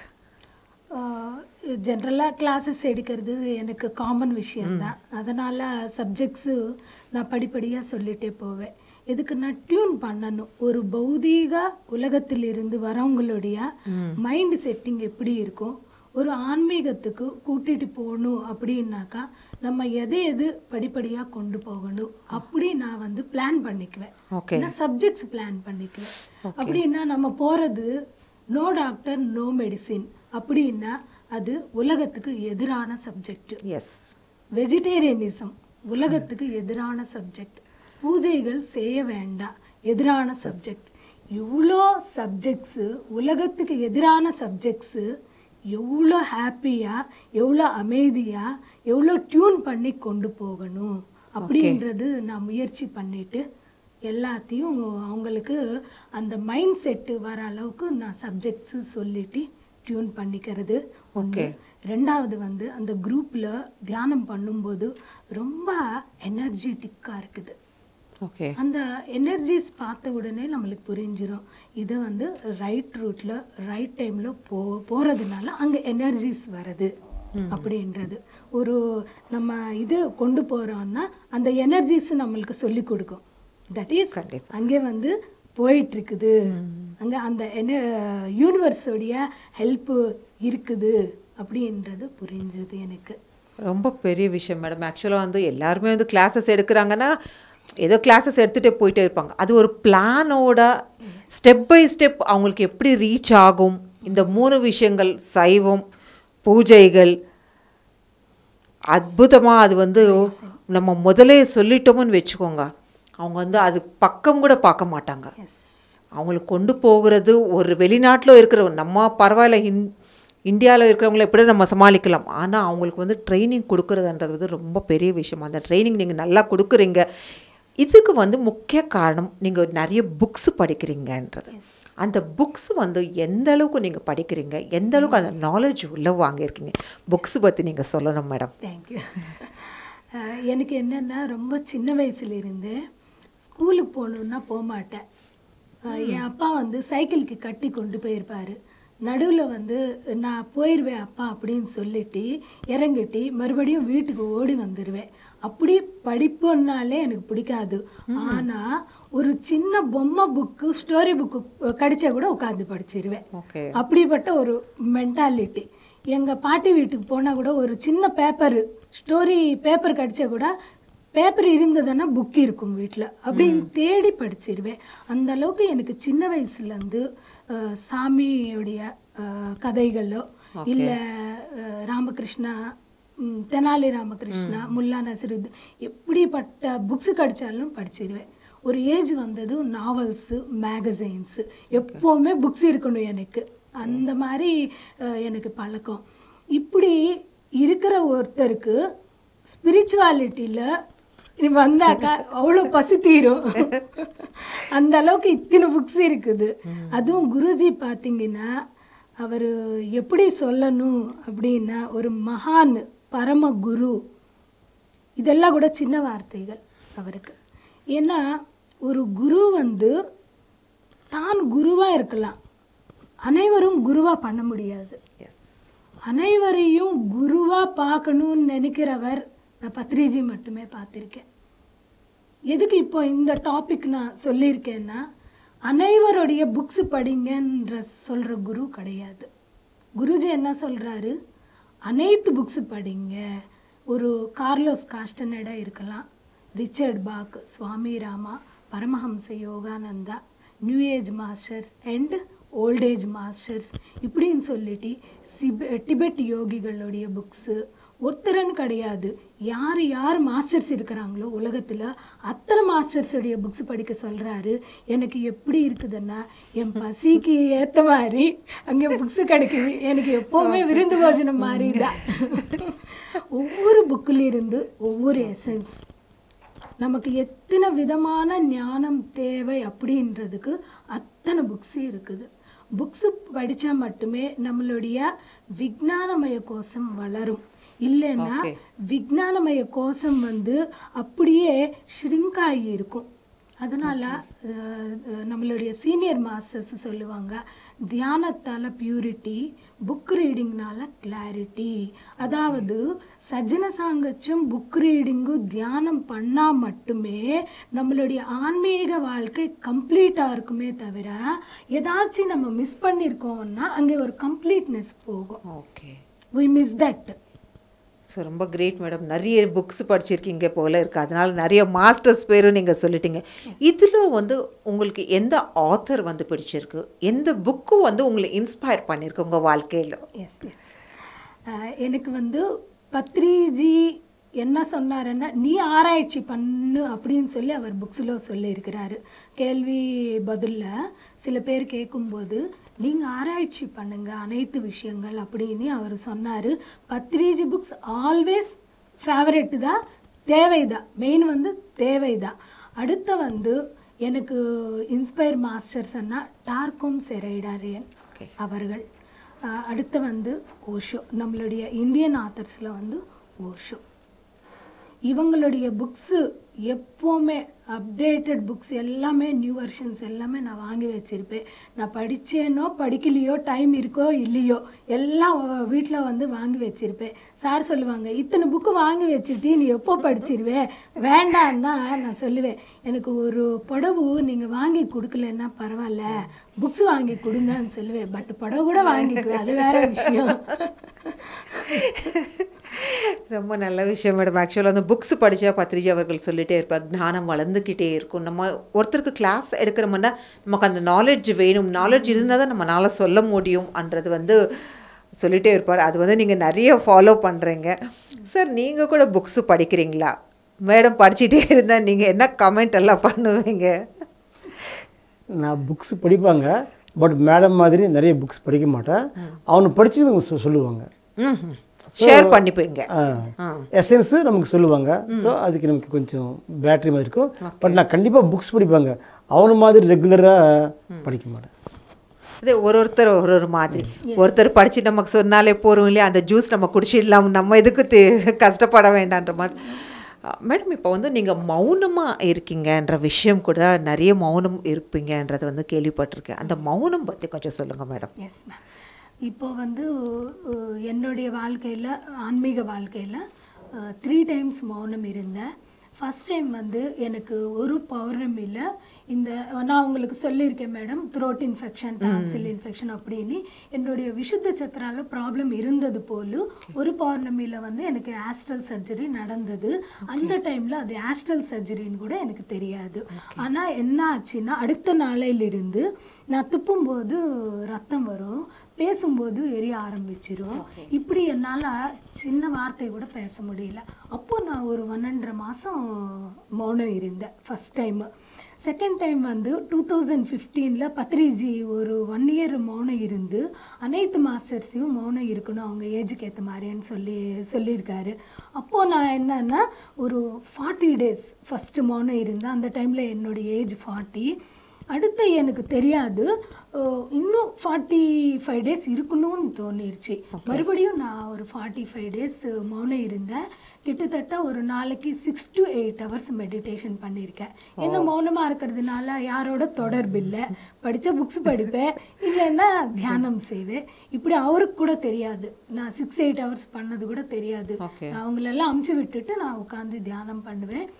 ஜென்ரலாக கிளாஸஸ் எடுக்கிறது எனக்கு காமன் விஷயம்தான் அதனால் சப்ஜெக்ட்ஸு நான் படிப்படியாக சொல்லிட்டே போவேன் எதுக்கு நான் டியூன் பண்ணணும் ஒரு பௌதீக உலகத்திலிருந்து வரவங்களுடைய மைண்ட் செட்டிங் எப்படி இருக்கும் ஒரு ஆன்மீகத்துக்கு கூட்டிட்டு போகணும் அப்படின்னாக்கா நம்ம எதை எது படிப்படியாக கொண்டு போகணும் அப்படி நான் வந்து பிளான் பண்ணிக்குவேன் ஓகே நான் சப்ஜெக்ட்ஸ் பிளான் பண்ணிக்குவேன் அப்படின்னா நம்ம போறது நோ டாக்டர் நோ மெடிசின் அப்படின்னா அது உலகத்துக்கு எதிரான சப்ஜெக்ட் எஸ் வெஜிடேரியனிசம் உலகத்துக்கு எதிரான சப்ஜெக்ட் பூஜைகள் செய்ய வேண்டாம் எதிரான சப்ஜெக்ட் இவ்வளோ சப்ஜெக்ட்ஸு உலகத்துக்கு எதிரான சப்ஜெக்ட்ஸு எவ்வளோ ஹாப்பியாக எவ்வளோ அமைதியாக எவ்வளோ டியூன் பண்ணி கொண்டு போகணும் அப்படின்றது நான் முயற்சி பண்ணிட்டு எல்லாத்தையும் அவங்களுக்கு அந்த மைண்ட் செட்டு வர அளவுக்கு நான் சப்ஜெக்ட்ஸு சொல்லிட்டு டியூன் பண்ணிக்கிறது ஒன்று ரெண்டாவது வந்து அந்த குரூப்பில் தியானம் பண்ணும்போது ரொம்ப எனர்ஜெட்டிக்காக இருக்குது ஓகே அந்த எனர்ஜிஸ் பார்த்த உடனே நம்மளுக்கு புரிஞ்சிடும் இது வந்து ரைட் ரூட்ல ரைட் டைம்ல போ போறதுனால அங்க எனர்ஜிஸ் வருது அப்படின்றது ஒரு நம்ம இது கொண்டு போறோம்னா அந்த எனர்ஜிஸ் நம்மளுக்கு சொல்லி கொடுக்கும் தட் இஸ் கண்டிப்பா. அங்கே வந்து போயிட்டு இருக்குது அங்க அந்த என்ன யூனிவர்ஸோடைய ஹெல்ப் இருக்குது அப்படின்றது புரிஞ்சது எனக்கு ரொம்ப பெரிய விஷயம் மேடம் ஆக்சுவலாக வந்து எல்லாருமே வந்து கிளாஸஸ் எடுக்கிறாங்கன்னா ஏதோ கிளாஸஸ் எடுத்துகிட்டே போயிட்டே இருப்பாங்க அது ஒரு பிளானோட ஸ்டெப் பை ஸ்டெப் அவங்களுக்கு எப்படி ரீச் ஆகும் இந்த மூணு விஷயங்கள் சைவம் பூஜைகள் அற்புதமாக அது வந்து நம்ம முதலே சொல்லிட்டோம்னு வச்சுக்கோங்க அவங்க வந்து அது பக்கம் கூட பார்க்க மாட்டாங்க அவங்களுக்கு கொண்டு போகிறது ஒரு வெளிநாட்டில் இருக்கிற நம்ம பரவாயில்ல ஹிந் இந்தியாவில் இருக்கிறவங்கள எப்படி நம்ம சமாளிக்கலாம் ஆனால் அவங்களுக்கு வந்து ட்ரைனிங் கொடுக்குறதுன்றது வந்து ரொம்ப பெரிய விஷயம் அந்த ட்ரைனிங் நீங்கள் நல்லா கொடுக்குறீங்க இதுக்கு வந்து முக்கிய காரணம் நீங்கள் நிறைய புக்ஸ் படிக்கிறீங்கன்றது அந்த புக்ஸ் வந்து எந்த அளவுக்கு நீங்கள் படிக்கிறீங்க எந்த அளவுக்கு அந்த நாலேஜ் உள்ள வாங்கியிருக்கீங்க புக்ஸ் பற்றி நீங்கள் சொல்லணும் மேடம் தேங்க்யூ எனக்கு என்னென்னா ரொம்ப சின்ன வயசுல இருந்து ஸ்கூலுக்கு போகணுன்னா போக மாட்டேன் அஹ் என் அப்பா வந்து சைக்கிளுக்கு கட்டி கொண்டு போயிருப்பாரு நடுவில் வந்து நான் போயிடுவேன் அப்பா அப்படின்னு சொல்லிட்டு இறங்கிட்டு மறுபடியும் வீட்டுக்கு ஓடி வந்துடுவேன் அப்படி படிப்புன்னாலே எனக்கு பிடிக்காது ஆனால் ஒரு சின்ன பொம்மை புக்கு ஸ்டோரி புக்கு கிடைச்சா கூட உட்காந்து படிச்சிருவேன் ஓகே அப்படிப்பட்ட ஒரு மென்டாலிட்டி எங்கள் பாட்டி வீட்டுக்கு போனால் கூட ஒரு சின்ன பேப்பர் ஸ்டோரி பேப்பர் கிடச்சா கூட பேப்பர் இருந்ததுன்னா புக் இருக்கும் வீட்டில் அப்படின்னு தேடி படிச்சிருவேன் அந்த அளவுக்கு எனக்கு சின்ன வயசுலேருந்து சாமியுடைய அஹ், கதைகளோ இல்லை ராமகிருஷ்ணா ம், தெனாலி ராமகிருஷ்ணா முல்லா நசருத் எப்படிப்பட்ட புக்ஸ் கிடைச்சாலும் படிச்சிருவேன் ஒரு ஏஜ் வந்ததும் நாவல்ஸு மேகசைன்ஸு எப்போவுமே புக்ஸ் இருக்கணும் எனக்கு அந்த மாதிரி அஹ், எனக்கு பழக்கம் இப்படி இருக்கிற ஒருத்தருக்கு ஸ்பிரிச்சுவாலிட்டியில் இது வந்தாக்கா அவ்வளோ பசி தீரும் அந்த அளவுக்கு இத்தனை புக்ஸ் இருக்குது அதுவும் குருஜி பார்த்தீங்கன்னா அவர் எப்படி சொல்லணும் அப்படின்னா ஒரு மகான் பரம குரு இதெல்லாம் கூட சின்ன வார்த்தைகள் அவருக்கு ஏன்னா ஒரு குரு வந்து தான் குருவா இருக்கலாம் அனைவரும் குருவா பண்ண முடியாது எஸ் அனைவரையும் குருவா பார்க்கணும்னு நினைக்கிறவர் நான் பத்ரிஜி மட்டுமே பார்த்துருக்கேன் எதுக்கு இப்போ இந்த டாபிக் நான் சொல்லியிருக்கேன்னா அனைவருடைய புக்ஸ் படிங்கன்ற சொல்கிற குரு கிடையாது குருஜி என்ன சொல்கிறாரு அனைத்து புக்ஸ் படிங்க ஒரு கார்லோஸ் காஸ்டனடா இருக்கலாம் Richard Bach Swami Rama Paramahamsa Yogananda new age masters and old age masters இப்படின்னு சொல்லிட்டு சிப டிபெட் யோகிகளுடைய புக்ஸு ஒருத்தரன்னு கிடையாது யார் யார் மாஸ்டர்ஸ் இருக்கிறாங்களோ உலகத்தில் அத்தனை மாஸ்டர்ஸுடைய புக்ஸ் படிக்க சொல்கிறாரு எனக்கு எப்படி இருக்குதுன்னா என் பசிக்கு ஏற்ற மாதிரி அங்கே புக்ஸு கிடைக்குது எனக்கு எப்போவுமே விருந்து போஜனம் மாதிரி தான் ஒவ்வொரு புக்கிலிருந்து ஒவ்வொரு எசன்ஸ் நமக்கு எத்தனை விதமான ஞானம் தேவை அப்படின்றதுக்கு அத்தனை புக்ஸு இருக்குது புக்ஸு படித்தா மட்டுமே நம்மளுடைய விஞ்ஞானமய கோஷம் வளரும் இல்லைன்னா Okay. விஞ்ஞானமய கோஷம் வந்து அப்படியே ஷ்ரிங்க் ஆகி இருக்கும் அதனால அஹ், அஹ், நம்மளுடைய சீனியர் மாஸ்டர்ஸ் சொல்லுவாங்க தியானத்தால பியூரிட்டி புக் ரீடிங்னால கிளாரிட்டி அதாவது சஜ்ஜன சாங்கச்சும் புக் ரீடிங்கும் தியானம் பண்ணா மட்டுமே நம்மளுடைய ஆன்மீக வாழ்க்கை கம்ப்ளீட்டாக இருக்குமே தவிர ஏதாச்சும் நம்ம மிஸ் பண்ணியிருக்கோம்னா அங்கே ஒரு கம்ப்ளீட்னஸ் போகும் okay we miss that so ரொம்ப கிரேட் மேடம் நிறைய புக்ஸ் படிச்சிருக்கீங்க போல இருக்கு அதனால நிறைய மாஸ்டர்ஸ் பேரும் நீங்கள் சொல்லிட்டீங்க இதில் வந்து உங்களுக்கு எந்த ஆத்தர் வந்து பிடிச்சிருக்கு எந்த புக்கு வந்து உங்களை இன்ஸ்பயர் பண்ணியிருக்கு உங்கள் வாழ்க்கையில் எஸ் எஸ் எனக்கு வந்து பத்ரிஜி என்ன சொன்னாருன்னா நீ ஆராய்ச்சி பண்ணு அப்படின்னு சொல்லி அவர் புக்ஸில் சொல்லியிருக்கிறாரு கேள்வி பதிலில் சில பேர் கேட்கும்போது நீங்கள் ஆராய்ச்சி பண்ணுங்க அனைத்து விஷயங்கள் அப்படின்னு அவர் சொன்னார் பத்ரிஜி புக்ஸ் ஆல்வேஸ் ஃபேவரெட்டு தான் தேவைதான் மெயின் வந்து தேவைதான் அடுத்த வந்து எனக்கு இன்ஸ்பயர் மாஸ்டர்ஸ்னா டார்கோம் செரைடாரியன் ஓகே அவர்கள் அஹ், அடுத்து வந்து ஓஷோ நம்மளுடைய இந்தியன் ஆத்தர்ஸில் வந்து ஓஷோ இவங்களுடைய புக்ஸு எப்போவுமே அப்டேட்டட் புக்ஸ் எல்லாமே நியூ வெர்ஷன்ஸ் எல்லாமே நான் வாங்கி வச்சுருப்பேன் நான் படித்தேனோ படிக்கலையோ டைம் இருக்கோ இல்லையோ எல்லாம் வீட்டில் வந்து வாங்கி வச்சுருப்பேன் சார் சொல்லுவாங்க இத்தனை புக்கு வாங்கி வச்சுட்டு நீ எப்போ படிச்சிருவே வேண்டான்னா நான் சொல்லுவேன் எனக்கு ஒரு புடவு நீங்கள் வாங்கி கொடுக்கலன்னா பரவாயில்ல புக்ஸ் வாங்கி கொடுங்கன்னு சொல்லுவேன் பட் புடவை கூட வாங்கிக்குவேன் அது வேற விஷயம் ரொம்ப நல்ல விஷயம் மேடம் ஆக்சுவலாக அந்த புக்ஸ் படித்தா பத்ரிஜி அவர்கள் சொல்லிட்டே இருப்பார் ஞானம் வளர்ந்துக்கிட்டே இருக்கும் நம்ம ஒருத்தருக்கு கிளாஸ் எடுக்கிறோம்னா நமக்கு அந்த நாலேஜ் வேணும் நாலேஜ் இருந்தால் தான் நம்மளால சொல்ல முடியும்ன்றது வந்து சொல்லிட்டே இருப்பார் அது வந்து நீங்கள் நிறைய ஃபாலோ பண்ணுறீங்க சார் நீங்கள் கூட புக்ஸு படிக்கிறீங்களா மேடம் படிச்சுட்டே இருந்தால் நீங்கள் என்ன கமெண்ட் எல்லாம் பண்ணுவீங்க நான் புக்ஸ் படிப்பாங்க பட் மேடம் மாதிரி நிறைய புக்ஸ் படிக்க மாட்டேன் அவனு படிச்சது அவங்க சொ- சொல்லுவாங்க ம் ஷேர் பண்ணிப்பீங்க ஆ. எசன்ஸு நமக்கு சொல்லுவாங்க ஸோ அதுக்கு நமக்கு கொஞ்சம் பேட்டரி மாதிரி இருக்கும் பட் நான் கண்டிப்பாக புக்ஸ் படிப்பாங்க அவனு மாதிரி ரெகுலராக படிக்க மாட்டேன் அது ஒரு ஒருத்தர் ஒரு ஒரு மாதிரி ஒருத்தர் படிச்சு நமக்கு சொன்னாலே போகிறோம் இல்லையா அந்த ஜூஸ் நம்ம குடிச்சிடலாம் நம்ம எதுக்கு தே- கஷ்டப்பட வேண்டான்ற மாதிரி மேடம் இப்போ வந்து நீங்கள் மௌனமாக இருக்கீங்கன்ற விஷயம் கூட நிறைய மௌனம் இருப்பீங்கன்றது வந்து கேள்விப்பட்டிருக்கேன் அந்த மௌனம் பற்றி கொஞ்சம் சொல்லுங்கள் மேடம் எஸ் மேம் இப்போ வந்து அஹ், என்னுடைய வாழ்க்கையில் ஆன்மீக வாழ்க்கையில் த்ரீ டைம்ஸ் மௌனம் இருந்தேன் ஃபஸ்ட் டைம் வந்து எனக்கு ஒரு பௌர்ணமியில் இந்த நான் உங்களுக்கு சொல்லியிருக்கேன் madam throat infection tonsil infection அப்படின்னு என்னுடைய விசுத்த சக்கரால ப்ராப்ளம் இருந்தது போலும் ஒரு பௌர்ணமியில் வந்து எனக்கு ஆஸ்ட்ரல் சர்ஜரி நடந்தது அந்த டைமில் அது ஆஸ்ட்ரல் சர்ஜரின்னு கூட எனக்கு தெரியாது ஆனால் என்ன ஆச்சுன்னா அடுத்த நாளையிலிருந்து நான் துப்பும்போது ரத்தம் வரும் பேசும்போது எரிய ஆரம்பிச்சிரும் இப்படி என்னால் சின்ன வார்த்தை கூட பேச முடியல அப்போ நான் ஒரு ஒன்னரை மாதம் மௌனம் இருந்தேன் ஃபஸ்ட் டைமு செகண்ட் டைம் வந்து டூ தௌசண்ட் ஃபிஃப்டீனில் பத்ரிஜி ஒரு ஒன் இயர் மௌனம் இருந்து அனைத்து மாஸ்டர்ஸையும் மௌனம் இருக்கணும் அவங்க ஏஜுக்கு ஏற்ற மாதிரின்னு சொல்லி சொல்லியிருக்காரு அப்போது நான் என்னன்னா ஒரு ஃபார்ட்டி டேஸ் ஃபஸ்ட்டு மௌனம் இருந்தேன் அந்த டைமில் என்னுடைய ஏஜ் ஃபார்ட்டி அடுத்து எனக்கு தெரியாது அஹ் இன்னும் ஃபார்ட்டி ஃபைவ் டேஸ் இருக்கணும்னு தோணிருச்சு மறுபடியும் நான் ஒரு ஃபார்ட்டி ஃபைவ் டேஸ் மௌனம் இருந்தேன் கிட்டத்தட்ட ஒரு நாளைக்கு six to eight hours meditation பண்ணியிருக்கேன் ஏன்னா மௌனமாக இருக்கிறதுனால யாரோட தொடர்பு இல்லை படித்த புக்ஸ் படிப்பேன் இல்லைன்னா தியானம் செய்வேன் இப்படி அவருக்கு கூட தெரியாது நான் சிக்ஸ் எயிட் ஹவர்ஸ் பண்ணது கூட தெரியாது Okay. அவங்களெல்லாம் அமுச்சு விட்டுட்டு நான் உட்காந்து தியானம் பண்ணுவேன்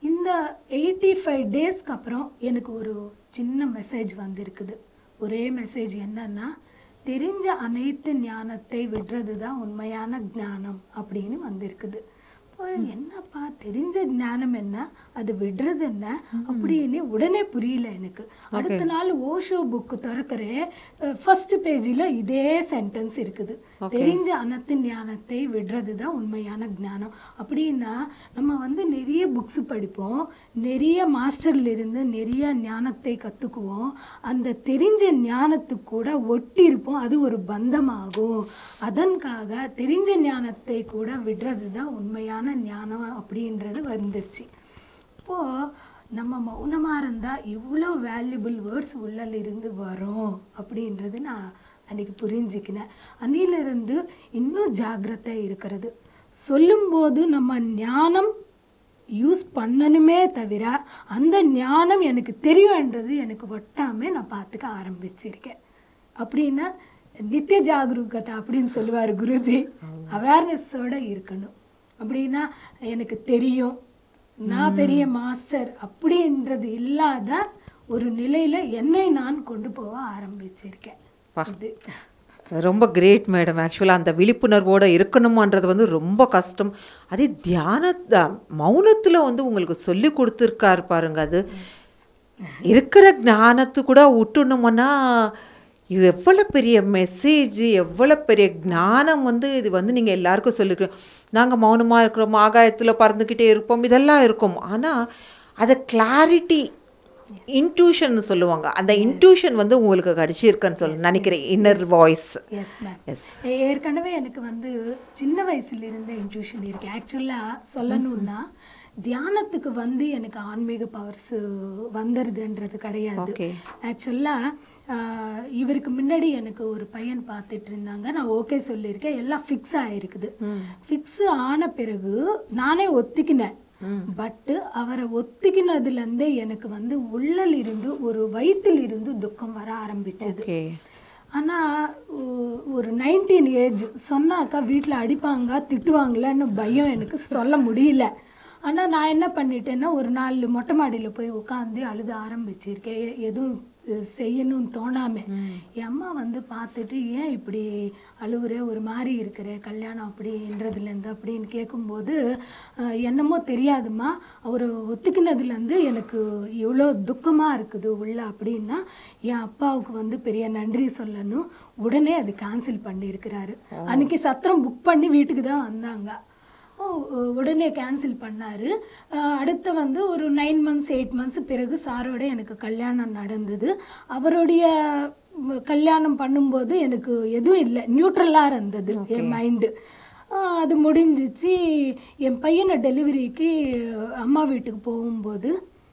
இந்த எயிட்டி ஃபைவ் டேஸ்க்கு அப்புறம் எனக்கு ஒரு சின்ன மெசேஜ் வந்திருக்குது ஒரே மெசேஜ் என்னன்னா தெரிஞ்ச அனைத்து ஞானத்தை விடுறது தான் உண்மையான ஞானம் அப்படின்னு வந்திருக்குது இப்போ என்னப்பா தெரிஞ்ச ஞானம் என்ன அது விடுறது என்ன அப்படின்னு உடனே புரியல எனக்கு அடுத்த நாள் ஓஷோ புக் திறக்கிறேன் ஃபர்ஸ்ட் பேஜில் இதே சென்டென்ஸ் இருக்குது தெரிஞ்ச அனைத்து ஞானத்தை விடுறது தான் உண்மையான ஞானம் அப்படின்னா நம்ம வந்து நிறைய புக்ஸ் படிப்போம் நிறைய மாஸ்டர்ல இருந்து நிறைய ஞானத்தை கற்றுக்குவோம் அந்த தெரிஞ்ச ஞானத்துக்கு கூட ஒட்டி இருப்போம் அது ஒரு பந்தமாகும் அதற்காக தெரிஞ்ச ஞானத்தை கூட விடுறது தான் உண்மையான ஞானம் அப்படின்றது வந்துருச்சு இப்போ நம்ம மௌனமாக இருந்தால் இவ்வளோ வேல்யூபிள் வேர்ட்ஸ் உள்ளல இருந்து வரும் அப்படின்றது நான் அன்னைக்கு புரிஞ்சுக்கினேன் அன்னிலிருந்து இன்னும் ஜாக்கிரதை இருக்கிறது சொல்லும்போது நம்ம ஞானம் யூஸ் பண்ணணுமே தவிர அந்த ஞானம் எனக்கு தெரியும்ன்றது எனக்கு ஒட்டாமே நான் பார்த்துக்க ஆரம்பிச்சிருக்கேன் அப்படின்னா நித்திய ஜாகரூகத்தை அப்படின்னு சொல்லுவார் குருஜி அவேர்னஸோட இருக்கணும் அப்படின்னா எனக்கு தெரியும் நான் பெரிய மாஸ்டர் அப்படின்றது இல்லாத ஒரு நிலையில என்னை நான் கொண்டு போக ஆரம்பிச்சிருக்கேன் இது ரொம்ப கிரேட் மேடம் ஆக்சுவலாக அந்த விழிப்புணர்வோடு இருக்கணுமான்றது வந்து ரொம்ப கஷ்டம் அதே தியான மௌனத்தில் வந்து உங்களுக்கு சொல்லி கொடுத்துருக்காரு பாருங்க அது இருக்கிற ஞானத்து கூட விட்டுணுமோன்னா இது எவ்வளோ பெரிய மெசேஜ் எவ்வளோ பெரிய ஞானம் வந்து இது வந்து நீங்கள் எல்லாருக்கும் சொல்லிருக்கோம் நாங்கள் மௌனமாக இருக்கிறோம் ஆகாயத்தில் பறந்துக்கிட்டே இருப்போம் இதெல்லாம் இருக்கும் ஆனால் அதை கிளாரிட்டி இன்ட்யூஷன் சொல்லுவாங்க அந்த இன்ட்யூஷன் வந்து உங்களுக்கு கிடைச்சிருக்குன்னு சொல்ல நினைக்கிறேன் inner voice yes ma'am yes ஏற்கனவே எனக்கு வந்து சின்ன வயசுல இருந்தே இன்ட்யூஷன் இருக்கு ஆக்சுவலாக சொல்லணும்னா தியானத்துக்கு வந்து எனக்கு ஆன்மீக பவர்ஸ் வந்துடுதுன்றது கிடையாது Okay. ஆக்சுவலாக இவருக்கு முன்னாடி எனக்கு ஒரு பையன் பார்த்துட்டு இருந்தாங்க நான் ஓகே சொல்லியிருக்கேன் எல்லாம் ஃபிக்ஸ் ஆயிருக்குது ஃபிக்ஸ் ஆன பிறகு நானே ஒத்துக்கினேன் பட்டு அவரை ஒத்துக்கினதுலேருந்தே எனக்கு வந்து உள்ளல் இருந்து ஒரு வயிற்றில் இருந்து துக்கம் வர ஆரம்பிச்சது ஓகே ஆனால் ஒரு நைன்டீன் ஏஜ் சொன்னாக்கா வீட்டில் அடிப்பாங்க திட்டுவாங்களேன்னு பயம் எனக்கு சொல்ல முடியல ஆனால் நான் என்ன பண்ணிட்டேன்னா ஒரு நாள் மொட்டை மாடியில் போய் உட்காந்து அழுத ஆரம்பிச்சிருக்கேன் எ- எதுவும் அஹ், செய்யணும்னு தோணாம என் அம்மா வந்து பார்த்துட்டு ஏன் இப்படி அழுவுற ஒரு மாதிரி இருக்கிற கல்யாணம் அப்படின்றதுலேருந்து அப்படின்னு கேட்கும்போது அஹ், என்னமோ தெரியாதும்மா அவர் ஒத்துக்கினதுலேருந்து எனக்கு இவ்வளோ துக்கமாக இருக்குது உள்ள அப்படின்னா என் அப்பாவுக்கு வந்து பெரிய நன்றி சொல்லணும் உடனே அது கேன்சல் பண்ணியிருக்கிறாரு அன்னைக்கு சத்திரம் புக் பண்ணி வீட்டுக்கு தான் வந்தாங்க ஓ, உடனே கேன்சல் பண்ணாரு அஹ் அடுத்து வந்து ஒரு நைன் மந்த்ஸ் எயிட் மந்த்ஸ் பிறகு சாரோட எனக்கு கல்யாணம் நடந்தது அவருடைய ம், கல்யாணம் பண்ணும்போது எனக்கு எதுவும் இல்லை நியூட்ரலாக இருந்தது என் மைண்டு அது முடிஞ்சிச்சு என் பையனை டெலிவரிக்கு அம்மா வீட்டுக்கு போகும்போது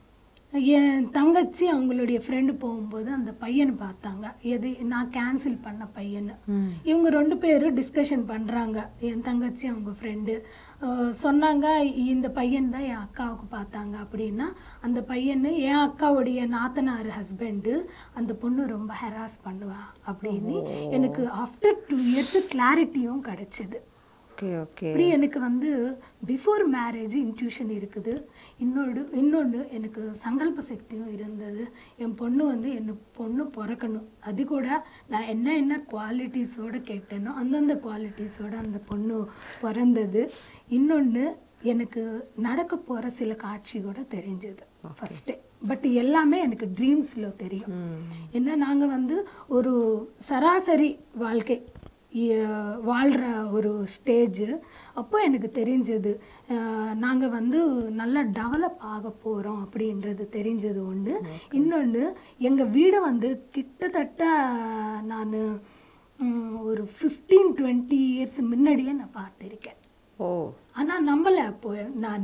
என் தங்கச்சி அவங்களுடைய ஃப்ரெண்டு போகும்போது அந்த பையனை பார்த்தாங்க எது நான் கேன்சல் பண்ண பையனை இவங்க ரெண்டு பேரும் டிஸ்கஷன் பண்ணுறாங்க என் தங்கச்சி அவங்க ஃப்ரெண்டு சொன்னாங்க இந்த பையன் தான் என் அக்காவுக்கு பார்த்தாங்க அப்படின்னா அந்த பையன் என் அக்காவுடைய நாத்தனார் ஹஸ்பண்டு அந்த பொண்ணு ரொம்ப ஹெராஸ் பண்ணுவா அப்படின்னு எனக்கு ஆஃப்டர் டூ இயர்ஸ் கிளாரிட்டியும் கிடைச்சிது ஓகே ஓகே இப்படி எனக்கு வந்து பிஃபோர் மேரேஜ் இன்ட்யூஷன் இருக்குது இன்னொரு இன்னொன்று எனக்கு சங்கல்ப சக்தியும் இருந்தது என் பொண்ணு வந்து என் பொண்ணு பிறக்கணும் அது கூட நான் என்ன என்ன குவாலிட்டிஸோட கேட்டேனோ அந்தந்த குவாலிட்டிஸோட அந்த பொண்ணு பிறந்தது இன்னொன்று எனக்கு நடக்க போகிற சில காட்சி கூட தெரிஞ்சது ஃபஸ்ட்டு பட் எல்லாமே எனக்கு ட்ரீம்ஸில் தெரியும் ஏன்னா நாங்கள் வந்து ஒரு சராசரி வாழ்க்கை இ- வாழ்கிற ஒரு ஸ்டேஜ் அப்போ எனக்கு தெரிஞ்சது நாங்கள் வந்து நல்லா டெவலப் ஆக போகிறோம் அப்படின்றது தெரிஞ்சது ஒன்று இன்னொன்று எங்கள் வீடை வந்து கிட்டத்தட்ட நான் ஒரு ஃபிஃப்டீன் டுவெண்ட்டி இயர்ஸ் முன்னாடியே நான் பார்த்துருக்கேன் ஓ ஆனால் நம்பலை அப்போ நான்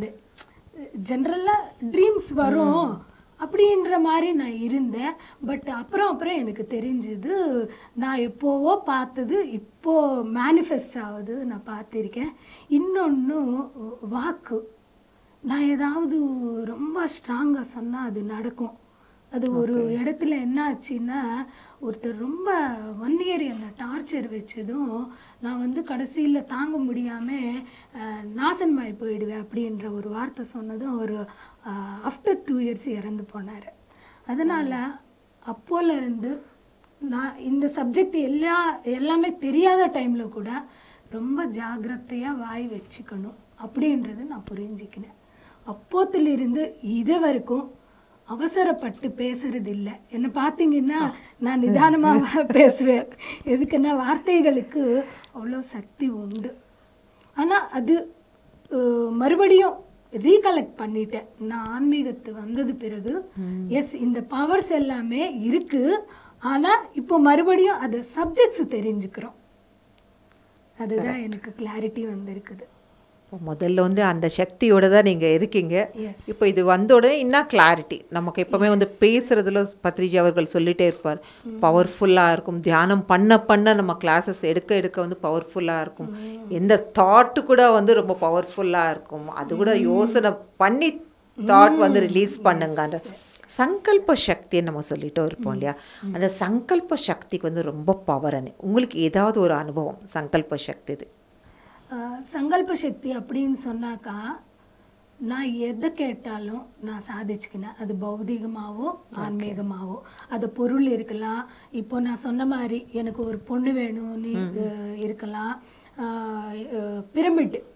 ஜென்ரலாக ட்ரீம்ஸ் வரும் அப்படின்ற மாதிரி நான் இருந்தேன் பட் அப்புறம் அப்புறம் எனக்கு தெரிஞ்சது நான் எப்போவோ பார்த்தது இப்போ மேனிஃபெஸ்ட் ஆகுது நான் பார்த்துருக்கேன் இன்னொன்று வாக்கு நான் ஏதாவது ரொம்ப ஸ்ட்ராங்காக சொன்னால் அது நடக்கும் அது ஒரு இடத்துல என்ன ஆச்சுன்னா ஒருத்தர் ரொம்ப ஒன் இயர் என்னை டார்ச்சர் வச்சதும் நான் வந்து கடைசியில் தாங்க முடியாமல் நாசன்மாய் போயிடுவேன் அப்படின்ற ஒரு வார்த்தை சொன்னதும் ஒரு ஆஃப்டர் டூ இயர்ஸ் இறந்து போனார் அதனால் அப்போல இருந்து நான் இந்த சப்ஜெக்ட் எல்லா எல்லாமே தெரியாத டைமில் கூட ரொம்ப ஜாக்கிரதையாக வாய் வச்சுக்கணும் அப்படின்றது நான் புரிஞ்சுக்கினேன் அப்போத்திலிருந்து இது வரைக்கும் அவசரப்பட்டு பேசுறது இல்லை என்னை பார்த்தீங்கன்னா நான் நிதானமாக பேசுவேன் எதுக்குன்னா வார்த்தைகளுக்கு அவ்வளோ சக்தி உண்டு ஆனால் அது அஹ், மறுபடியும் ரீகலெக்ட் பண்ணிட்டேன் நான் ஆன்மீகத்து வந்தது பிறகு எஸ் இந்த பவர்ஸ் எல்லாமே இருக்கு ஆனால் இப்போ மறுபடியும் அது சப்ஜெக்ட்ஸ் தெரிஞ்சுக்கிறோம் அதுதான் எனக்கு கிளாரிட்டி வந்திருக்குது இப்போ முதல்ல வந்து அந்த சக்தியோட தான் நீங்கள் இருக்கீங்க Yes. இப்போ இது வந்த உடனே இன்னும் கிளாரிட்டி நமக்கு எப்பவுமே வந்து பேசுறதுல பத்ரிஜி அவர்கள் சொல்லிட்டே இருப்பார் பவர்ஃபுல்லாக இருக்கும் தியானம் பண்ண பண்ண நம்ம கிளாஸஸ் எடுக்க எடுக்க வந்து பவர்ஃபுல்லாக இருக்கும் எந்த தாட்டு கூட வந்து ரொம்ப பவர்ஃபுல்லாக இருக்கும் அது கூட யோசனை பண்ணி தாட் வந்து ரிலீஸ் பண்ணுங்கன்ற சங்கல்ப சக்தின்னு நம்ம சொல்லிட்டே இருப்போம் இல்லையா அந்த சங்கல்ப சக்திக்கு வந்து ரொம்ப பவர்னு உங்களுக்கு ஏதாவது ஒரு அனுபவம் சங்கல்ப சக்தி இது ஆஹ் சங்கல்ப சக்தி அப்படின்னு சொன்னாக்கா நான் எதை கேட்டாலும் நான் சாதிச்சுக்கினேன் அது பௌதிகமாவோ ஆன்மீகமாவோ அது பொருள் இருக்கலாம் இப்போ நான் சொன்ன மாதிரி எனக்கு ஒரு பொண்ணு வேணும்னு அஹ், இருக்கலாம் பிரமிட்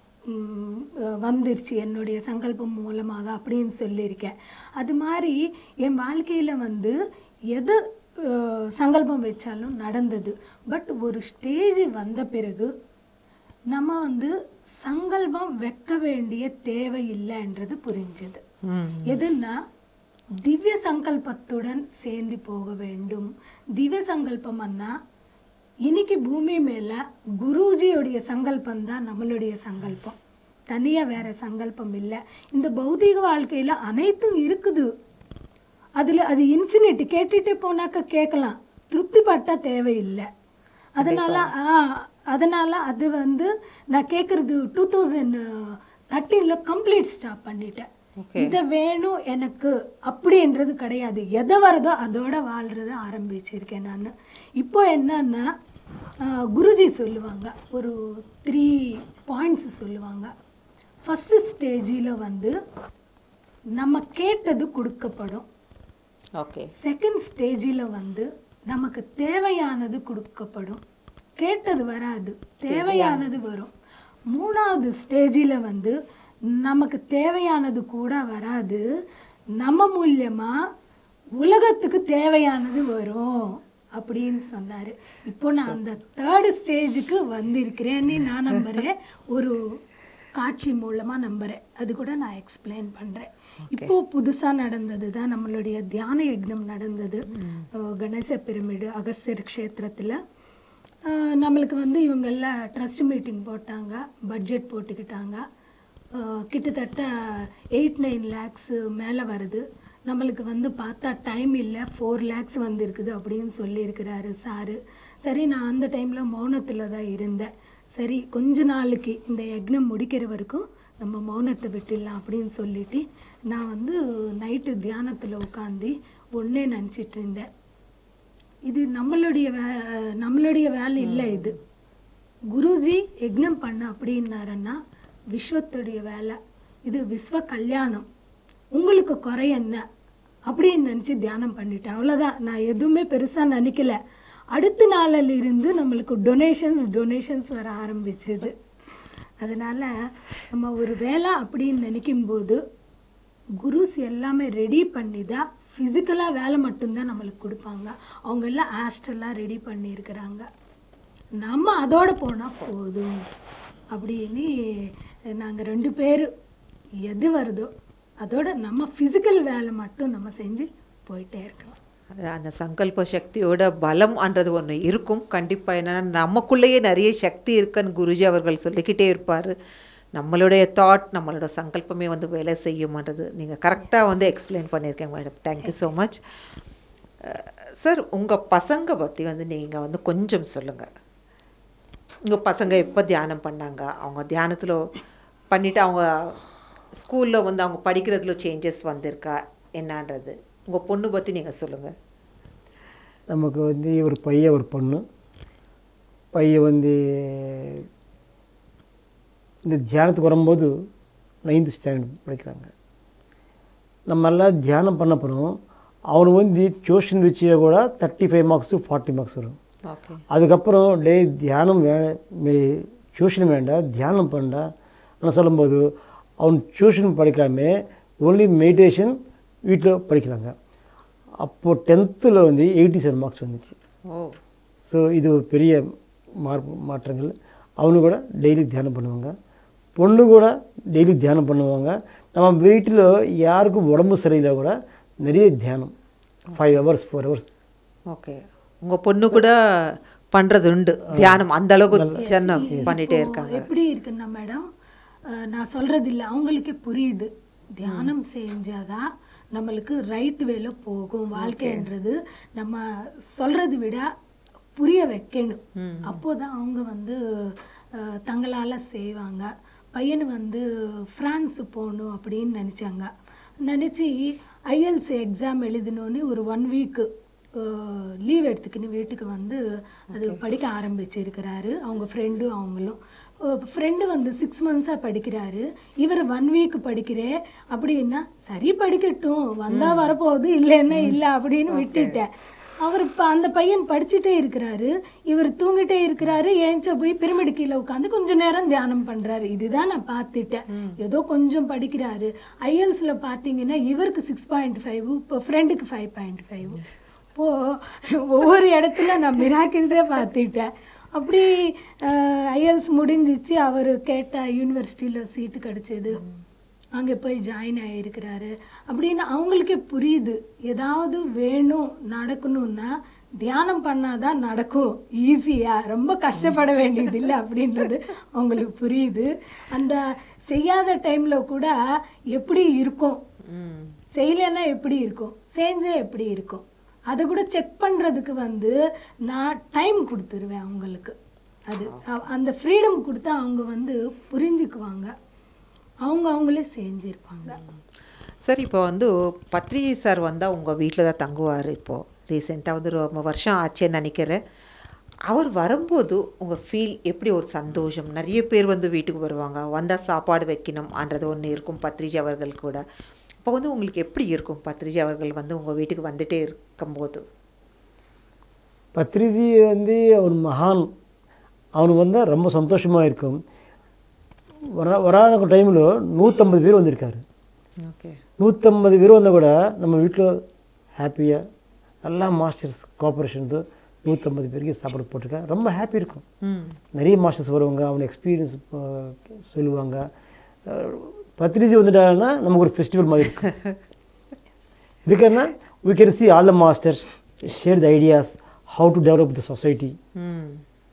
வந்துருச்சு என்னுடைய சங்கல்பம் மூலமாக அப்படின்னு சொல்லியிருக்கேன் அது மாதிரி என் வாழ்க்கையில் வந்து எதை அஹ், சங்கல்பம் வச்சாலும் நடந்தது பட் ஒரு ஸ்டேஜ் வந்த பிறகு நம்ம வந்து சங்கல்பம் வைக்க வேண்டிய தேவை இல்லைன்றது புரிஞ்சது ம் எதுன்னா திவ்ய சங்கல்பத்துடன் சேர்ந்து போக வேண்டும் திவ்ய சங்கல்பம் அண்ணா இன்னைக்கு பூமி மேல குருஜியோடைய சங்கல்பம் தான் நம்மளுடைய சங்கல்பம் தனியா வேற சங்கல்பம் இல்லை இந்த பௌதீக வாழ்க்கையில அனைத்தும் இருக்குது அதுல அது இன்ஃபினிட் கேட்டுட்டே போனாக்க கேட்கலாம் திருப்தி பட்டா தேவையில்லை அதனால ஆ அதனால அது வந்து நான் கேட்குறது டூ தௌசண்ட் தேர்ட்டீனில் கம்ப்ளீட் ஸ்டாப் பண்ணிட்டேன் இதை வேணும் எனக்கு அப்படின்றது கிடையாது எதை வருதோ அதோட வாழ்றத ஆரம்பிச்சிருக்கேன் நான் இப்போ என்னன்னா ஆ, குருஜி சொல்லுவாங்க ஒரு த்ரீ பாயிண்ட்ஸ் சொல்லுவாங்க ஃபஸ்ட்டு ஸ்டேஜில் வந்து நம்ம கேட்டது கொடுக்கப்படும் ஓகே செகண்ட் ஸ்டேஜில் வந்து நமக்கு தேவையானது கொடுக்கப்படும் கேட்டது வராது தேவையானது வரும் மூணாவது ஸ்டேஜில் வந்து நமக்கு தேவையானது கூட வராது நம்ம மூலியமா உலகத்துக்கு தேவையானது வரும் அப்படின்னு சொன்னாரு இப்போ நான் அந்த தேர்டு ஸ்டேஜுக்கு வந்திருக்கிறேன்னு நான் நம்புறேன் ஒரு காட்சி மூலமா நம்புறேன் அது கூட நான் எக்ஸ்பிளைன் பண்றேன் இப்போ புதுசா நடந்தது தான் நம்மளுடைய தியான யக்னம் நடந்தது அஹ் கணேச பிரமிடு அகஸ்தியர் க்ஷேத்திரத்துல அஹ் நம்மளுக்கு வந்து இவங்க எல்லாம் ட்ரஸ்ட் மீட்டிங் போட்டாங்க பட்ஜெட் போட்டுக்கிட்டாங்க அஹ் கிட்டத்தட்ட எயிட் நைன் லேக்ஸ் மேலே வருது நம்மளுக்கு வந்து பார்த்தா டைம் இல்லை ஃபோர் லேக்ஸ் வந்திருக்குது அப்படின்னு சொல்லியிருக்கிறாரு சாரு சரி நான் அந்த டைமில் மௌனத்தில் தான் இருந்தேன் சரி கொஞ்ச நாளைக்கு இந்த யக்னம் முடிக்கிற வரைக்கும் நம்ம மௌனத்தை விட்டுடலாம் அப்படின்னு சொல்லிட்டு நான் வந்து நைட்டு தியானத்தில் உட்காந்து ஒன்றே நினச்சிட்டு இருந்தேன் இது நம்மளுடைய வே நம்மளுடைய வேலை இல்லை இது குருஜி யக்னம் பண்ண அப்படின்னாருன்னா விஸ்வத்துடைய வேலை இது விஸ்வ கல்யாணம் உங்களுக்கு குறை என்ன அப்படின்னு நினச்சி தியானம் பண்ணிட்டேன் அவ்வளோதான் நான் எதுவுமே பெருசாக நினைக்கல அடுத்த நாளில் இருந்து நம்மளுக்கு டொனேஷன்ஸ் டொனேஷன்ஸ் வர ஆரம்பிச்சது அதனால நம்ம ஒரு வேலை அப்படின்னு நினைக்கும்போது குருஸ் எல்லாமே ரெடி பண்ணி தான் ஃபிசிக்கலாக வேலை மட்டும்தான் நம்மளுக்கு கொடுப்பாங்க அவங்க எல்லாம் ஆஸ்ட்ரலாக ரெடி பண்ணியிருக்கிறாங்க நம்ம அதோட போனால் போதும் அப்படின்னு நாங்கள் ரெண்டு பேர் எது வருதோ அதோட நம்ம ஃபிசிக்கல் வேலை மட்டும் நம்ம செஞ்சு போயிட்டே இருக்கலாம் அது அந்த சங்கல்ப சக்தியோட பலம்ன்றது ஒன்று இருக்கும் கண்டிப்பாக என்னன்னா நமக்குள்ளேயே நிறைய சக்தி இருக்குன்னு குருஜி அவர்கள் சொல்லிக்கிட்டே இருப்பார் நம்மளுடைய தாட் நம்மளோட சங்கல்பமே வந்து வேலை செய்யும்ன்றது நீங்கள் கரெக்டாக வந்து எக்ஸ்பிளைன் பண்ணியிருக்கேங்க madam thank you so much sir உங்கள் பசங்க பற்றி வந்து நீங்கள் வந்து கொஞ்சம் சொல்லுங்கள் உங்கள் பசங்க எப்போ தியானம் பண்ணாங்க அவங்க தியானத்தில் பண்ணிவிட்டு அவங்க ஸ்கூலில் வந்து அவங்க படிக்கிறதுல சேஞ்சஸ் வந்திருக்கா என்னன்றது உங்கள் பொண்ணு பற்றி நீங்கள் சொல்லுங்கள் நமக்கு வந்து ஒரு பையன் ஒரு பொண்ணு பையன் வந்து இந்த தியானத்துக்கு வரும்போது நைன்த் ஸ்டாண்டர்ட் படிக்கிறாங்க நம்ம எல்லாம் தியானம் பண்ண போகிறோம் அவனுக்கு வந்து டியூஷன் வச்சு கூட thirty five marks forty marks வரும் ஓகே அதுக்கப்புறம் டே தியானம் வே டியூஷன் வேண்டாம் தியானம் பண்ணா நான் சொல்லும்போது அவன் டியூஷன் படிக்காம ஒன்லி மெடிடேஷன் வீட்டில் படிக்கிறாங்க அப்போது டென்த்தில் வந்து எயிட்டி செவன் மார்க்ஸ் வந்துச்சு ஓ ஸோ இது ஒரு பெரிய மார்க் மாற்றங்கள் அவனு கூட டெய்லி தியானம் பண்ணுவாங்க பொண்ணு கூட டெய்லி தியானம் பண்ணுவாங்க நம்ம வீட்டில் யாருக்கும் உடம்பு சரியில்லை கூட நிறைய தியானம் five hours four hours okay உங்கள் பொண்ணு கூட பண்ணுறது உண்டு தியானம் அந்த அளவுக்கு தியானம் பண்ணிட்டே இருக்காங்க எப்படி இருக்குன்னா மேடம் அஹ், நான் சொல்றது இல்லை அவங்களுக்கே புரியுது தியானம் செஞ்சாதான் நம்மளுக்கு ரைட் வேல போகும் வாழ்க்கைன்றது நம்ம சொல்றது விட புரிய வைக்கணும் அப்போதான் அவங்க வந்து அஹ், தங்களால செய்வாங்க பையன் வந்து பிரான்ஸ் போகணும் அப்படின்னு நினைச்சாங்க நினச்சி ஐஎல்ஸ் எக்ஸாம் எழுதினோடனே ஒரு ஒன் வீக்கு லீவ் எடுத்துக்கின்னு வீட்டுக்கு வந்து அது படிக்க ஆரம்பிச்சிருக்கிறாரு அவங்க ஃப்ரெண்டும் அவங்களும் ஃப்ரெண்டு வந்து சிக்ஸ் மந்த்ஸாக படிக்கிறாரு இவர் ஒன் வீக் படிக்கிறே அப்படின்னா சரி படிக்கட்டும் வந்தா வரப்போகுது இல்லைன்னா இல்லை அப்படின்னு விட்டுட்டேன் அவர் இப்போ அந்த பையன் படிச்சுட்டே இருக்கிறாரு இவர் தூங்கிட்டே இருக்கிறாரு ஏஞ்ச போய் பிரமிடு கீழே உட்காந்து கொஞ்ச நேரம் தியானம் பண்றாரு இதுதான் நான் பார்த்துட்டேன் ஏதோ கொஞ்சம் படிக்கிறாரு ஐஎல்ஸ்ல பார்த்தீங்கன்னா இவருக்கு சிக்ஸ் பாயிண்ட் ஃபைவ் இப்போ ஃப்ரெண்டுக்கு ஃபைவ் பாயிண்ட் ஃபைவ் இப்போ ஒவ்வொரு இடத்துல நான் மிராக்கிள்ஸே பார்த்துட்டேன் அப்படி ஐஎல்ஸ் முடிஞ்சிச்சு அவர் கேட்ட யூனிவர்சிட்டியில் சீட்டு கிடைச்சது அங்கே போய் ஜாயின் ஆகியிருக்கிறாரு அப்படின்னு அவங்களுக்கே புரியுது ஏதாவது வேணும் நடக்கணும்னா தியானம் பண்ணாதான் நடக்கும் ஈஸியாக ரொம்ப கஷ்டப்பட வேண்டியது இல்லை அப்படின்றது அவங்களுக்கு புரியுது அந்த செய்யாத டைமில் கூட எப்படி இருக்கும் ம் செய்யலைன்னா எப்படி இருக்கும் செஞ்சா எப்படி இருக்கும் அதை கூட செக் பண்ணுறதுக்கு வந்து நான் டைம் கொடுத்துருவேன் அவங்களுக்கு அது அ- அந்த ஃப்ரீடம் கொடுத்தா அவங்க வந்து புரிஞ்சுக்குவாங்க அவங்க அவங்களே செஞ்சிருப்பாங்க சார் இப்போ வந்து பத்ரிஜி சார் வந்தால் உங்கள் வீட்டில் தான் தங்குவார் இப்போது ரீசெண்டாக வந்து ரொம்ப வருஷம் ஆச்சேன்னு நினைக்கிறேன் அவர் வரும்போது உங்கள் ஃபீல் எப்படி ஒரு சந்தோஷம் நிறைய பேர் வந்து வீட்டுக்கு வருவாங்க வந்தால் சாப்பாடு வைக்கணும்ன்றது ஒன்று இருக்கும் பத்ரிஜி அவர்கள் கூட இப்போ வந்து உங்களுக்கு எப்படி இருக்கும் பத்ரிஜி அவர்கள் வந்து உங்கள் வீட்டுக்கு வந்துட்டே இருக்கும்போது பத்ரிஜி வந்து அவன் மகான் அவனுக்கு வந்தால் ரொம்ப சந்தோஷமாக இருக்கும் வர வராத டைமில் நூற்றம்பது பேர் வந்திருக்காரு ஓகே நூற்றம்பது பேர் வந்தால் கூட நம்ம வீட்டில் ஹாப்பியாக எல்லா மாஸ்டர்ஸ் கோஆப்ரேஷன் நூற்றம்பது பேருக்கு சாப்பாடு போட்டிருக்கேன் ரொம்ப ஹாப்பி இருக்கும் ம் நிறைய மாஸ்டர்ஸ் வருவாங்க அவங்க எக்ஸ்பீரியன்ஸ் சொல்லுவாங்க அஹ், பத்ரிஜி வந்துட்டாங்கன்னா நமக்கு ஒரு ஃபெஸ்டிவல் மாதிரி இருக்கும் இதுக்கான we can see all the masters share the ideas how to develop the society ம்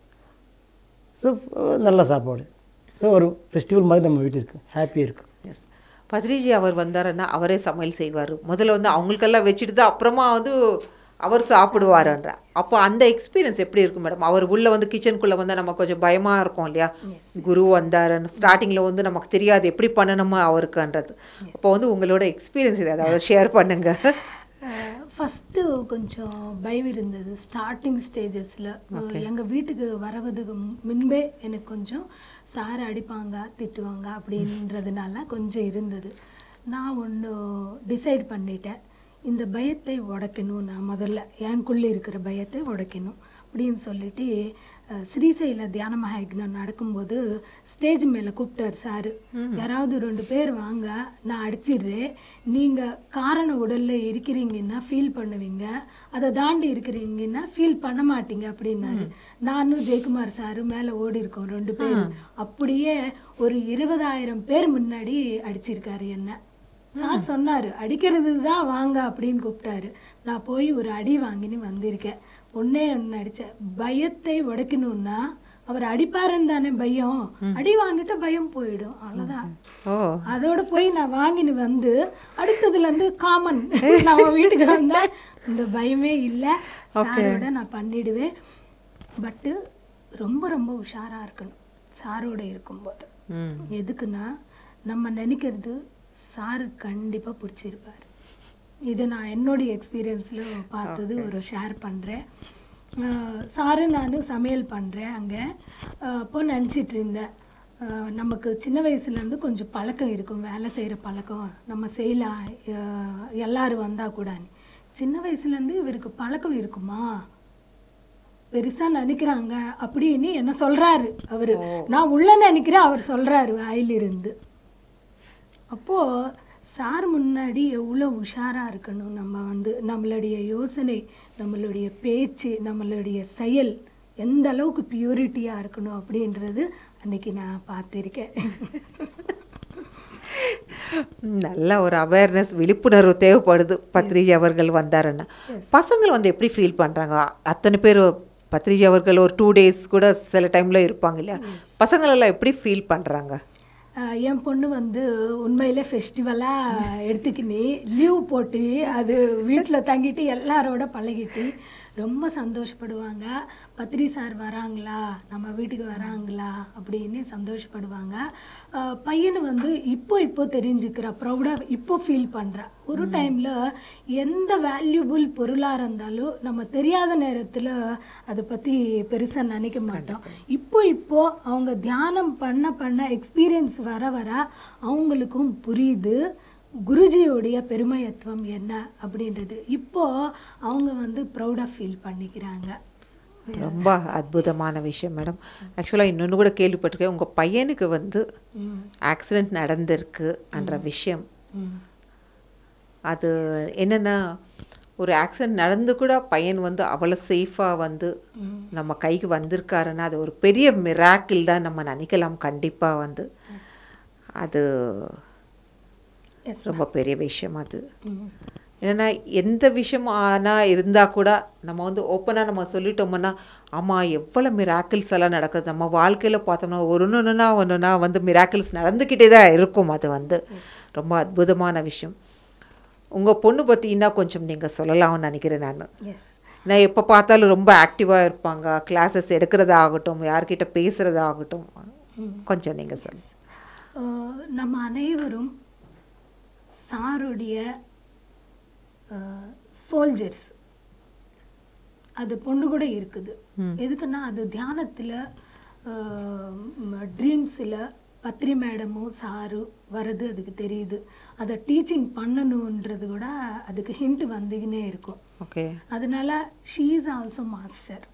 ஸோ நல்ல சாப்பாடு ஸோ ஒரு ஃபெஸ்டிவல் மாதிரி நம்ம வீட்டு இருக்கு ஹாப்பியாக இருக்கும் எஸ் பத்ரிஜி அவர் வந்தாருன்னா அவரே சமையல் செய்வார் முதல்ல வந்து அவங்களுக்கெல்லாம் வச்சுட்டு தான் அப்புறமா வந்து அவர் சாப்பிடுவாருன்ற அப்போ அந்த எக்ஸ்பீரியன்ஸ் எப்படி இருக்கும் மேடம் அவர் உள்ள வந்து கிச்சனுக்குள்ளே வந்து நம்ம கொஞ்சம் பயமாக இருக்கும் இல்லையா குரு வந்தாருன்னு ஸ்டார்டிங்கில் வந்து நமக்கு தெரியாது எப்படி பண்ணணுமோ அவருக்குன்றது அப்போ வந்து உங்களோட எக்ஸ்பீரியன்ஸ் இதை அதாவது ஷேர் பண்ணுங்க ஃபஸ்ட்டு கொஞ்சம் பயம் இருந்தது ஸ்டார்டிங் ஸ்டேஜஸில் எங்கள் வீட்டுக்கு வரவதுக்கு முன்பே எனக்கு கொஞ்சம் சார் அடிப்பாங்க திட்டுவாங்க அப்படின்றதுனால கொஞ்சம் இருந்தது நான் ஒன்று டிசைட் பண்ணிட்டேன் இந்த பயத்தை உடைக்கணும் நான் முதல்ல எனக்குள்ளே இருக்கிற பயத்தை உடைக்கணும் அப்படின்னு சொல்லிட்டு அஹ், ஸ்ரீசைல தியான மகாயக்னம் நடக்கும்போது ஸ்டேஜ் மேலே கூப்பிட்டார் சார் யாராவது ரெண்டு பேர் வாங்க நான் அடிச்சிடுறேன் நீங்கள் காரண உடல்ல இருக்கிறீங்கன்னா ஃபீல் பண்ணுவீங்க அதை தாண்டி இருக்கிறீங்கன்னா ஃபீல் பண்ண மாட்டீங்க அப்படின்னாரு நானும் ஜெயக்குமார் சாரு மேலே ஓடி இருக்கோம் ரெண்டு பேர் அப்படியே ஒரு இருபதாயிரம் பேர் முன்னாடி அடிச்சிருக்காரு என்ன சார் சொன்னாரு அடிக்கிறது தான் வாங்க அப்படின்னு கூப்பிட்டாரு நான் போய் ஒரு அடி வாங்கின்னு வந்திருக்கேன் ஒன்னே ஒன்று அடிச்சேன் பயத்தை உடைக்கணும்னா அவர் அடிப்பாருன்னு தானே பயம் அடி வாங்கிட்டு பயம் போயிடும் அவ்வளவுதான் ஓ அதோட போய் நான் வாங்கின்னு வந்து அடுத்ததுல இருந்து காமன் நம்ம வீட்டுக்கு வந்தா இந்த பயமே இல்லை சாரோட நான் பண்ணிடுவேன் பட்டு ரொம்ப ரொம்ப உஷாரா இருக்கணும் சாரோட இருக்கும்போது ம் எதுக்குன்னா நம்ம நினைக்கிறது சாரு கண்டிப்பா பிடிச்சிருப்பாரு இது நான் என்னுடைய எக்ஸ்பீரியன்ஸில் பார்த்தது ஒரு ஷேர் பண்ணுறேன் சாரு நான் சமையல் பண்ணுறேன் அங்கே அப்போ நினச்சிட்டு இருந்தேன் அஹ், நமக்கு சின்ன வயசுலேருந்து கொஞ்சம் பழக்கம் இருக்கும் வேலை செய்கிற பழக்கம் நம்ம செய்யலாம் அஹ், எல்லாரும் வந்தால் கூட சின்ன வயசுலேருந்து இவருக்கு பழக்கம் இருக்குமா பெருசா நினைக்கிறாங்க அப்படின்னு என்ன சொல்றாரு அவரு நான் உள்ள நினைக்கிறேன் அவர் சொல்றாரு வாயிலிருந்து அப்போ சார் முன்னாடி எவ்வளோ உஷாரா இருக்கணும் நம்ம வந்து நம்மளுடைய யோசனை நம்மளுடைய பேச்சு நம்மளுடைய செயல் எந்த அளவுக்கு பியூரிட்டியா இருக்கணும் அப்படின்றது அன்னைக்கு நான் பார்த்திருக்கேன் நல்ல ஒரு அவேர்னஸ் விழிப்புணர்வு தேவைப்படுது பத்ரிஜி அவர்கள் வந்தாருன்னா பசங்கள் வந்து எப்படி ஃபீல் பண்ணுறாங்க அத்தனை பேர் பத்ரிஜி அவர்கள் ஒரு டூ டேஸ் கூட சில டைமில் இருப்பாங்க இல்லையா பசங்கள் எல்லாம் எப்படி ஃபீல் பண்ணுறாங்க ஆஹ் என் பொண்ணு வந்து உண்மையிலே ஃபெஸ்டிவலாக எடுத்துக்கினி லீவ் போட்டு அது வீட்டில் தங்கிட்டு எல்லாரோட பழகிட்டு ரொம்ப சந்தோஷப்படுவாங்க பத்ரி சார் வராங்களா நம்ம வீட்டுக்கு வராங்களா அப்படின்னு சந்தோஷப்படுவாங்க ஆஹ் பையனு வந்து இப்போ இப்போ தெரிஞ்சுக்கிறா ப்ரௌடாக இப்போ ஃபீல் பண்ணுறா ஒரு டைமில் எந்த வேல்யூபிள் பொருளாக இருந்தாலும் நம்ம தெரியாத நேரத்தில் அதை பற்றி பெருசாக நினைக்க மாட்டோம் இப்போ இப்போ அவங்க தியானம் பண்ண பண்ண எக்ஸ்பீரியன்ஸ் வர வர அவங்களுக்கும் புரியுது குருஜியோடைய பெருமையத்துவம் என்ன அப்படின்றது இப்போ அவங்க வந்து ப்ரௌடாக ஃபீல் பண்ணிக்கிறாங்க ரொம்ப அற்புதமான விஷயம் மேடம் ஆக்சுவலாக இன்னொன்று கூட கேள்விப்பட்டிருக்கேன் உங்கள் பையனுக்கு வந்து ம் ஆக்சிடெண்ட் நடந்திருக்கு என்ற விஷயம் ம் அது என்னென்னா ஒரு ஆக்சிடெண்ட் நடந்து கூட பையன் வந்து அவ்வளோ சேஃபாக வந்து நம்ம கைக்கு வந்திருக்காருன்னா அது ஒரு பெரிய மிராக்கிள் தான் நம்ம நினைக்கலாம் கண்டிப்பாக வந்து அது எஸ் ரொம்ப பெரிய விஷயம் அது ம் ஏன்னா எந்த விஷயம் ஆனால் இருந்தால் கூட நம்ம வந்து ஓப்பனாக நம்ம சொல்லிட்டோம்னா ஆமாம் எவ்வளோ மிராக்கிள்ஸ் எல்லாம் நடக்குது நம்ம வாழ்க்கையில் பார்த்தோம்னா ஒரு ஒன்றுனா ஒன்றுனா வந்து மிராக்கிள்ஸ் நடந்துக்கிட்டே தான் இருக்கும் அது வந்து ரொம்ப அற்புதமான விஷயம் உங்கள் பொண்ணு பற்றி இன்னும் கொஞ்சம் நீங்கள் சொல்லலாம்னு நினைக்கிறேன் நான் எஸ் நான் எப்போ பார்த்தாலும் ரொம்ப ஆக்டிவாக இருப்பாங்க கிளாஸஸ் எடுக்கிறதாகட்டும் யார்கிட்ட பேசுகிறதாகட்டும் கொஞ்சம் நீங்கள் சொல்லுங்கள் ஆஹ் நம்ம அனைவரும் சாருடைய சோல்ஜர்ஸ் அது பொண்ணு கூட இருக்குது எதுக்குன்னா அது தியானத்தில் ட்ரீம்ஸில் பத்ரி மேடமும் சாரு வர்றது அதுக்கு தெரியுது அதை டீச்சிங் பண்ணணுன்றது கூட அதுக்கு ஹிண்ட் வந்துக்கினே இருக்கும் ஓகே அதனால ஷீ இஸ் ஆல்சோ மாஸ்டர்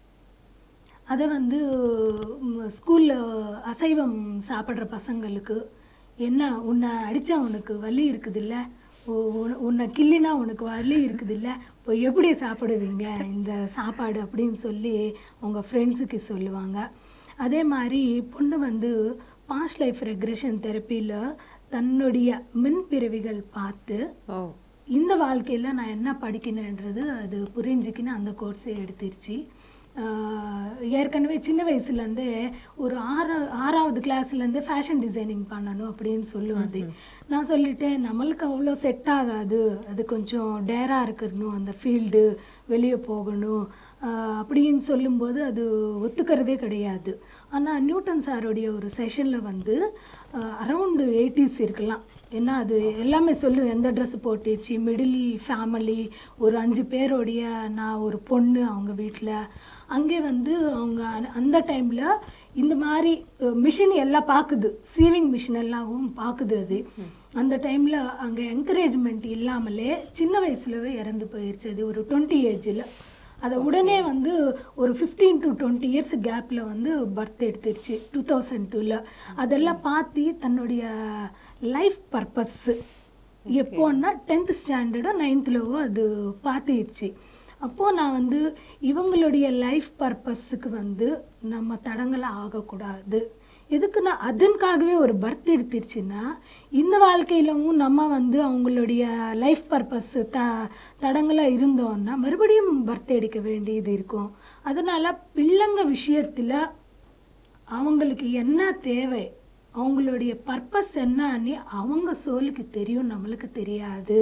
அதை வந்து ஸ்கூலில் அசைவம் சாப்பிட்ற பசங்களுக்கு என்ன உன்னை அடித்தா உனக்கு வலி இருக்குதுல்ல உ- உன்னை- உன்னை கிள்ளினா உனக்கு வலி இருக்குதுல்ல இப்போ எப்படி சாப்பிடுவீங்க இந்த சாப்பாடு அப்படின்னு சொல்லி உங்கள் ஃப்ரெண்ட்ஸுக்கு சொல்லுவாங்க அதே மாதிரி பொண்ணு வந்து பாஸ்ட் லைஃப் ரெக்ரெஷன் தெரப்பியில் தன்னுடைய மின்பிறவிகள் பார்த்து ஓ இந்த வாழ்க்கையில் நான் என்ன படிக்கணுன்றது அது புரிஞ்சுக்கின்னு அந்த கோர்ஸை எடுத்துருச்சு ஆஹ் ஏற்கனவே சின்ன வயசுலேருந்தே ஒரு ஆறு ஆறாவது கிளாஸ்லேருந்து ஃபேஷன் டிசைனிங் பண்ணணும் அப்படின்னு சொல்லுவாது நான் சொல்லிட்டேன் நம்மளுக்கு அவ்வளோ செட் ஆகாது அது கொஞ்சம் டேராக இருக்கணும் அந்த ஃபீல்டு வெளியே போகணும் ஆஹ் அப்படின்னு சொல்லும்போது அது ஒத்துக்கிறதே கிடையாது ஆனால் நியூட்டன் சாருடைய ஒரு செஷனில் வந்து அரவுண்டு எயிட்டிஸ் இருக்கலாம் ஏன்னா அது எல்லாமே சொல்லும் எந்த ட்ரெஸ் போட்டுச்சு மிடில் ஃபேமிலி ஒரு அஞ்சு பேரோடைய நான் ஒரு பொண்ணு அவங்க வீட்டில் அங்கே வந்து அவங்க அந்த- அந்த டைமில் இந்த மாதிரி மிஷின் எல்லாம் பார்க்குது சீவிங் மிஷின் எல்லாவும் பார்க்குது அது அந்த டைமில் அங்கே என்கரேஜ்மெண்ட் இல்லாமலே சின்ன வயசுலவே இறந்து போயிடுச்சு அது ஒரு டுவெண்ட்டி ஏஜில் அதை உடனே வந்து ஒரு ஃபிஃப்டீன் டு டுவெண்ட்டி இயர்ஸ் கேப்பில் வந்து பர்த் எடுத்துருச்சு டூ தௌசண்ட் டூவில் அதெல்லாம் பார்த்து தன்னுடைய லைஃப் பர்பஸ்ஸு எப்போன்னா டென்த் ஸ்டாண்டர்டோ நைன்த்லவோ அது பார்த்துடுச்சு அப்போது நான் வந்து இவங்களுடைய லைஃப் பர்பஸுக்கு வந்து நம்ம தடங்களாக ஆகக்கூடாது எதுக்குன்னா அதற்காகவே ஒரு பர்த் எடுத்துருச்சுன்னா இந்த வாழ்க்கையிலவும் நம்ம வந்து அவங்களுடைய லைஃப் பர்பஸ் த தடங்களாக இருந்தோம்னா மறுபடியும் பர்த் எடுக்க வேண்டியது இருக்கும் அதனால பிள்ளைங்க விஷயத்தில் அவங்களுக்கு என்ன தேவை அவங்களுடைய பர்பஸ் என்னன்னு அவங்க சோலுக்கு தெரியும் நம்மளுக்கு தெரியாது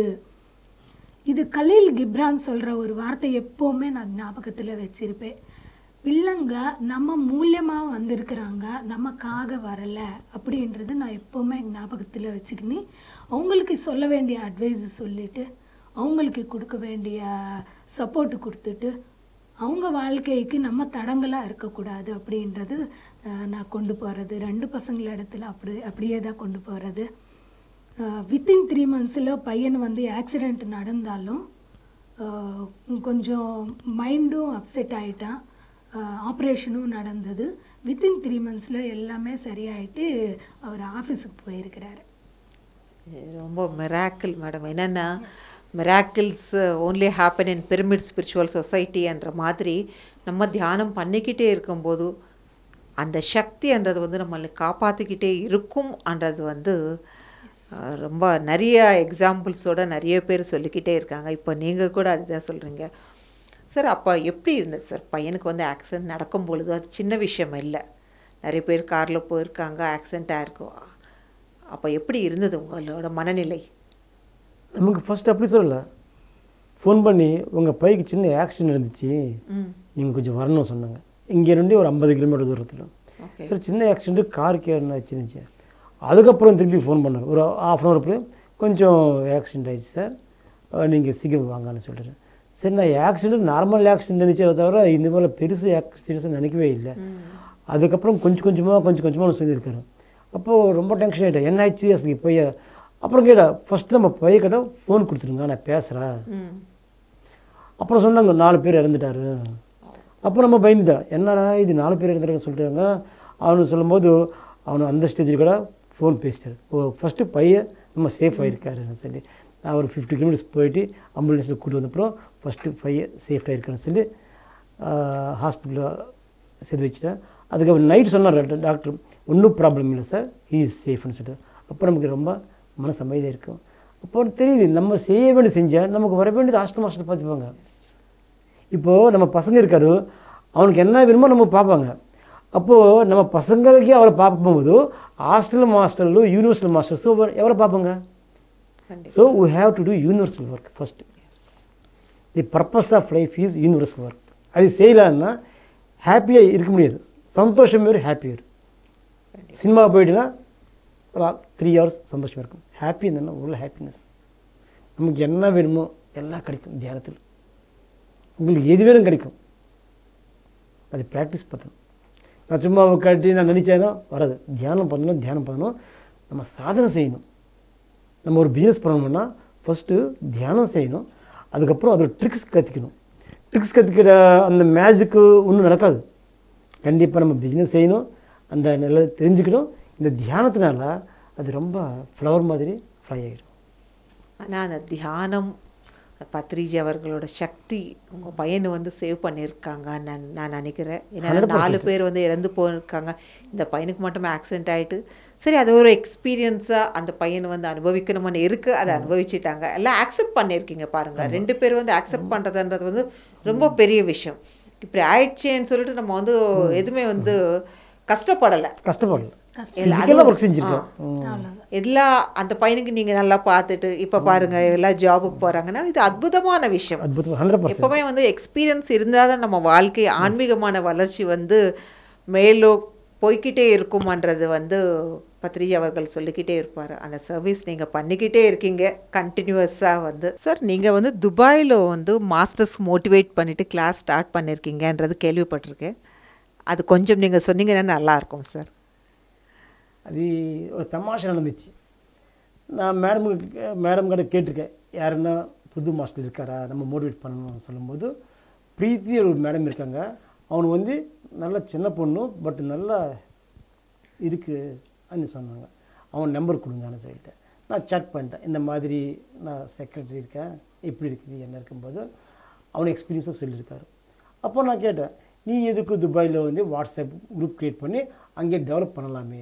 இது கலீல் கிப்ரான் சொல்கிற ஒரு வார்த்தை எப்போவுமே நான் ஞாபகத்தில் வச்சிருப்பேன் பிள்ளைங்க நம்ம மூலியமாக வந்திருக்கிறாங்க நமக்காக வரலை அப்படின்றது நான் எப்போவுமே ஞாபகத்தில் வச்சுக்கினு அவங்களுக்கு சொல்ல வேண்டிய அட்வைஸ் சொல்லிட்டு அவங்களுக்கு கொடுக்க வேண்டிய சப்போர்ட் கொடுத்துட்டு அவங்க வாழ்க்கைக்கு நம்ம தடங்களாக இருக்கக்கூடாது அப்படின்றது அஹ், நான் கொண்டு போகிறது ரெண்டு பசங்கள இடத்துல அப்படி அப்படியே தான் கொண்டு போகிறது வித்தின் த்ரீ மந்த்ஸில் பையன் வந்து ஆக்சிடெண்ட் நடந்தாலும் அஹ், கொஞ்சம் மைண்டும் அப்செட் ஆகிட்டான் ஆப்ரேஷனும் நடந்தது வித்தின் த்ரீ மந்த்ஸில் எல்லாமே சரியாயிட்டு அவர் ஆஃபீஸுக்கு போயிருக்கிறாரு இது ரொம்ப மிராக்கிள் மேடம் என்னென்னா miracles only happen in pyramid spiritual சொசைட்டின்ற மாதிரி நம்ம தியானம் பண்ணிக்கிட்டே இருக்கும்போது அந்த சக்தின்றது வந்து நம்மளை காப்பாற்றிக்கிட்டே இருக்கும்ன்றது வந்து அஹ், ரொம்ப நிறைய எக்ஸாம்பிள்ஸோட நிறைய பேர் சொல்லிக்கிட்டே இருக்காங்க இப்போ நீங்கள் கூட அதுதான் சொல்கிறீங்க சார் அப்போ எப்படி இருந்தது சார் பையனுக்கு வந்து ஆக்சிடென்ட் நடக்கும் பொழுது அது சின்ன விஷயம் இல்லை நிறைய பேர் காரில் போயிருக்காங்க ஆக்சிடென்ட் ஆயிருக்கும் அப்போ எப்படி இருந்தது உங்களோட மனநிலை நமக்கு ஃபர்ஸ்ட் அப்படி சொல்லல ஃபோன் பண்ணி உங்கள் பைக்கு சின்ன ஆக்சிடென்ட் இருந்துச்சு ம் நீங்கள் கொஞ்சம் வரணும் சொன்னாங்க இங்கேருந்து ஒரு ஐம்பது கிலோமீட்டர் தூரத்தில் ஓகே சரி சின்ன ஆக்சிடென்ட் காருக்கு என்ன ஆச்சுன்னு அதுக்கப்புறம் திருப்பி ஃபோன் பண்ணார் ஒரு ஆஃப் அன் ஹவர் அப்புறம் கொஞ்சம் ஆக்சிடென்ட் ஆயிடுச்சு சார் நீங்கள் சீக்கிரம் வாங்கன்னு சொல்லிட்டு சரி நான் ஆக்சிடென்ட் நார்மல் ஆக்சிடென்ட் நினச்சே தவிர இந்த மாதிரி பெருசு ஆக்சிடென்ட்ஸ் நினைக்கவே இல்லை அதுக்கப்புறம் கொஞ்சம் கொஞ்சமாக கொஞ்சம் கொஞ்சமாக சொல்லியிருக்காரு அப்போது ரொம்ப டென்ஷன் ஆகிட்டேன் என்ன ஆச்சு அசலுக்கு பைய அப்புறம் கேட்டா ஃபஸ்ட்டு நம்ம பைய கேட்ட ஃபோன் கொடுத்துருங்க நான் பேசுகிறேன் ம் அப்புறம் சொன்னாங்க நாலு பேர் இறந்துட்டாரு அப்போ நம்ம பயந்துட்டோம் என்னடா இது நாலு பேர் இறந்துட்டாருன்னு சொல்லிட்டாங்க அவனு சொல்லும்போது அவனு அந்த ஸ்டேஜில் கூட ஃபோன் பேசிட்டாரு ஓ ஃபஸ்ட்டு பையன் நம்ம சேஃப் ஆகிருக்காருன்னு சொல்லி நான் ஒரு ஃபிஃப்டி கிலோமீட்டர்ஸ் போயிட்டு ஆம்புலன்ஸில் கூட்டு வந்தப்புறம் ஃபஸ்ட்டு பையன் சேஃப்டாக இருக்காருன்னு சொல்லி ஹாஸ்பிட்டலில் சேர்த்து வச்சுட்டேன் அதுக்கப்புறம் நைட் சொன்னார் டாக்டர் ஒன்றும் ப்ராப்ளம் இல்லை சார் ஹீ இஸ் சேஃப்னு சொல்லிட்டு அப்போ நமக்கு ரொம்ப மனசு அமைதியாக இருக்கும் அப்போ தெரியுது நம்ம செய்ய வேண்டியது செஞ்சால் நமக்கு வர வேண்டியது ஹாஸ்டல் மாஸ்டர் பார்த்துப்பாங்க இப்போது நம்ம பசங்க இருக்காரு அவனுக்கு என்ன வேணுமோ நம்ம பார்ப்பாங்க அப்போது நம்ம பசங்களுக்கே அவரை பார்க்கும்போது ஹாஸ்டல் மாஸ்டர்லும் யூனிவர்சல் மாஸ்டர்ஸும் எவரை பார்ப்பாங்க so we have to do universal work first the purpose of life is universal work அது செய்யலான்னா ஹாப்பியாக இருக்க முடியாது சந்தோஷம் வேறு ஹாப்பி வேறு சினிமா போயிட்டுனா த்ரீ ஹவர்ஸ் சந்தோஷமாக இருக்கும் ஹாப்பி இருந்ததுன்னா உள்ள ஹாப்பினஸ் நமக்கு என்ன வேணுமோ எல்லாம் கிடைக்கும் தியானத்தில் உங்களுக்கு எது வேணும் கிடைக்கும் அது ப்ராக்டிஸ் பண்ணணும் நான் சும்மா உட்காட்டி நான் நினச்சேன்னா வராது தியானம் பண்ணணும் தியானம் பண்ணணும் நம்ம சாதனை செய்யணும் நம்ம ஒரு பிஸ்னஸ் பண்ணணும்னா ஃபஸ்ட்டு தியானம் செய்யணும் அதுக்கப்புறம் அதோட ட்ரிக்ஸ் கற்றுக்கணும் ட்ரிக்ஸ் கற்றுக்கிற அந்த மேஜிக்கு ஒன்றும் நடக்காது கண்டிப்பாக நம்ம பிஸ்னஸ் செய்யணும் அந்த நல்லா தெரிஞ்சுக்கணும் இந்த தியானத்தினால அது ரொம்ப ஃப்ளவர் மாதிரி ஃப்ளை ஆகிடும் ஆனால் அந்த தியானம் பத்ரிஜி அவர்களோட சக்தி உங்கள் பையனை வந்து சேவ் பண்ணியிருக்காங்க நான் நான் நினைக்கிறேன் ஏன்னா 100% நாலு பேர் வந்து இறந்து போயிருக்காங்க இந்த பையனுக்கு மட்டும் ஆக்சிடென்ட் ஆகிட்டு சரி அது ஒரு எக்ஸ்பீரியன்ஸாக அந்த பையனை வந்து அனுபவிக்கணும்னு இருக்குது அதை அனுபவிச்சிட்டாங்க எல்லாம் அக்செப்ட் பண்ணியிருக்கீங்க பாருங்கள் ரெண்டு பேர் வந்து அக்செப்ட் பண்ணுறதுன்றது வந்து ரொம்ப பெரிய விஷயம் இப்படி ஆயிடுச்சேன்னு சொல்லிட்டு நம்ம வந்து எதுவுமே வந்து கஷ்டப்படலை கஷ்டப்படல இல்ல, ஃபிசிக்கலாக அதுவும்- ஒர்க் செஞ்சுருக்கோம் அவ்வளோதான் எல்லா அந்த பையனுக்கு நீங்க நல்லா பார்த்துட்டு இப்ப பாருங்க எல்லாம் ஜாபுக்கு போறாங்கன்னா இது அற்புதமான விஷயம் அற்புதம் ஹண்ட்ரட் பர்சன்ட் எப்பவுமே வந்து எக்ஸ்பீரியன்ஸ் இருந்தால் தான் நம்ம வாழ்க்கை ஆன்மீகமான வளர்ச்சி வந்து மேலோ போய்க்கிட்டே இருக்குமன்றது வந்து பத்ரிஜி அவர்கள் சொல்லிக்கிட்டே இருப்பார் அந்த சர்வீஸ் நீங்கள் பண்ணிக்கிட்டே இருக்கீங்க கண்டினியூஸாக வந்து சார் நீங்கள் வந்து துபாயில் வந்து மாஸ்டர்ஸ் மோட்டிவேட் பண்ணிவிட்டு கிளாஸ் ஸ்டார்ட் பண்ணியிருக்கீங்கன்றது கேள்விப்பட்டிருக்கேன் அது கொஞ்சம் நீங்கள் சொன்னீங்கன்னா நல்லாயிருக்கும் சார் அது ஒரு தமாஷை நடந்துச்சு நான் மேடம் மேடம் கிட்ட கேட்டிருக்கேன் யாருன்னா புது மாஸ்டர் இருக்காரா நம்ம மோட்டிவேட் பண்ணணும்னு சொல்லும்போது பிரீத்தி ஒரு மேடம் இருக்காங்க அவனு வந்து நல்ல சின்ன பொண்ணு பட் நல்லா இருக்குன்னு சொன்னாங்க அவன் நம்பர் கொடுங்கன்னு சொல்லிட்டேன் நான் சாட் பண்ணிட்டேன் இந்த மாதிரி நான் செக்ரட்டரி இருக்கேன் எப்படி இருக்குது என்ன இருக்கும்போது அவன் எக்ஸ்பீரியன்ஸாக சொல்லியிருக்காரு அப்போ நான் கேட்டேன் நீ எதுக்கு துபாயில் வந்து வாட்ஸ்அப் குரூப் க்ரியேட் பண்ணி அங்கே டெவலப் பண்ணலாமே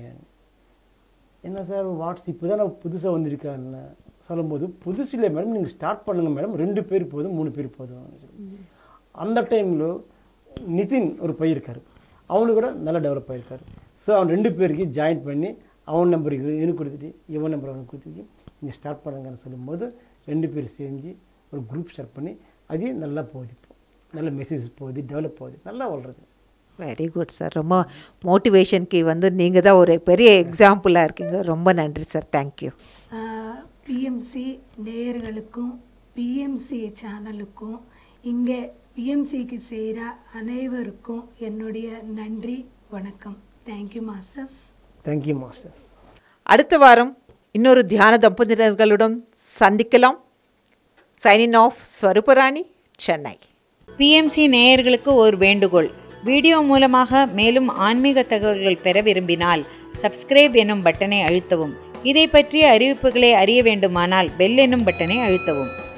என்ன சார் வாட்ஸ் இப்போ தான் நான் புதுசாக வந்திருக்கேன்னு சொல்லும்போது புதுசு இல்லை மேடம் நீங்கள் ஸ்டார்ட் பண்ணுங்கள் மேடம் ரெண்டு பேர் போதும் மூணு பேர் போதும் அந்த டைமில் நிதின் ஒரு பையன் இருக்கார் அவனு கூட நல்லா டெவலப் ஆகிருக்காரு ஸோ அவன் ரெண்டு பேருக்கு ஜாயின் பண்ணி அவன் நம்பருக்கு எனக்கு கொடுத்துட்டு இவன் நம்பர் அவனுக்கு கொடுத்துட்டு நீங்கள் ஸ்டார்ட் பண்ணுங்கன்னு சொல்லும்போது ரெண்டு பேர் செஞ்சு ஒரு குரூப் ஸ்டார்ட் பண்ணி அது நல்லா போகுது இப்போ நல்ல மெசேஜ் போகுது டெவலப் ஆகுது நல்லா வளருது வெரி குட் சார் ரொம்ப மோட்டிவேஷனுக்கு வந்து நீங்கள் தான் ஒரு பெரிய எக்ஸாம்பிளாக இருக்கீங்க ரொம்ப நன்றி சார் தேங்க்யூ பிஎம்சி நேயர்களுக்கும் பிஎம்சி சேனலுக்கும் இங்கே பிஎம்சிக்கு செய்கிற அனைவருக்கும் என்னுடைய நன்றி வணக்கம் தேங்க்யூ மாஸ்டர்ஸ் தேங்க்யூ மாஸ்டர்ஸ் அடுத்த வாரம் இன்னொரு தியான தம்பதியினர்களுடன் சந்திக்கலாம் signing off Swaruparani Chennai PMC நேயர்களுக்கு ஒரு வேண்டுகோள் வீடியோ மூலமாக மேலும் ஆன்மீக தகவல்கள் பெற விரும்பினால் சப்ஸ்கிரைப் எனும் பட்டனை அழுத்தவும் இதை பற்றிய அறிவிப்புகளை அறிய வேண்டுமானால் பெல் எனும் பட்டனை அழுத்தவும்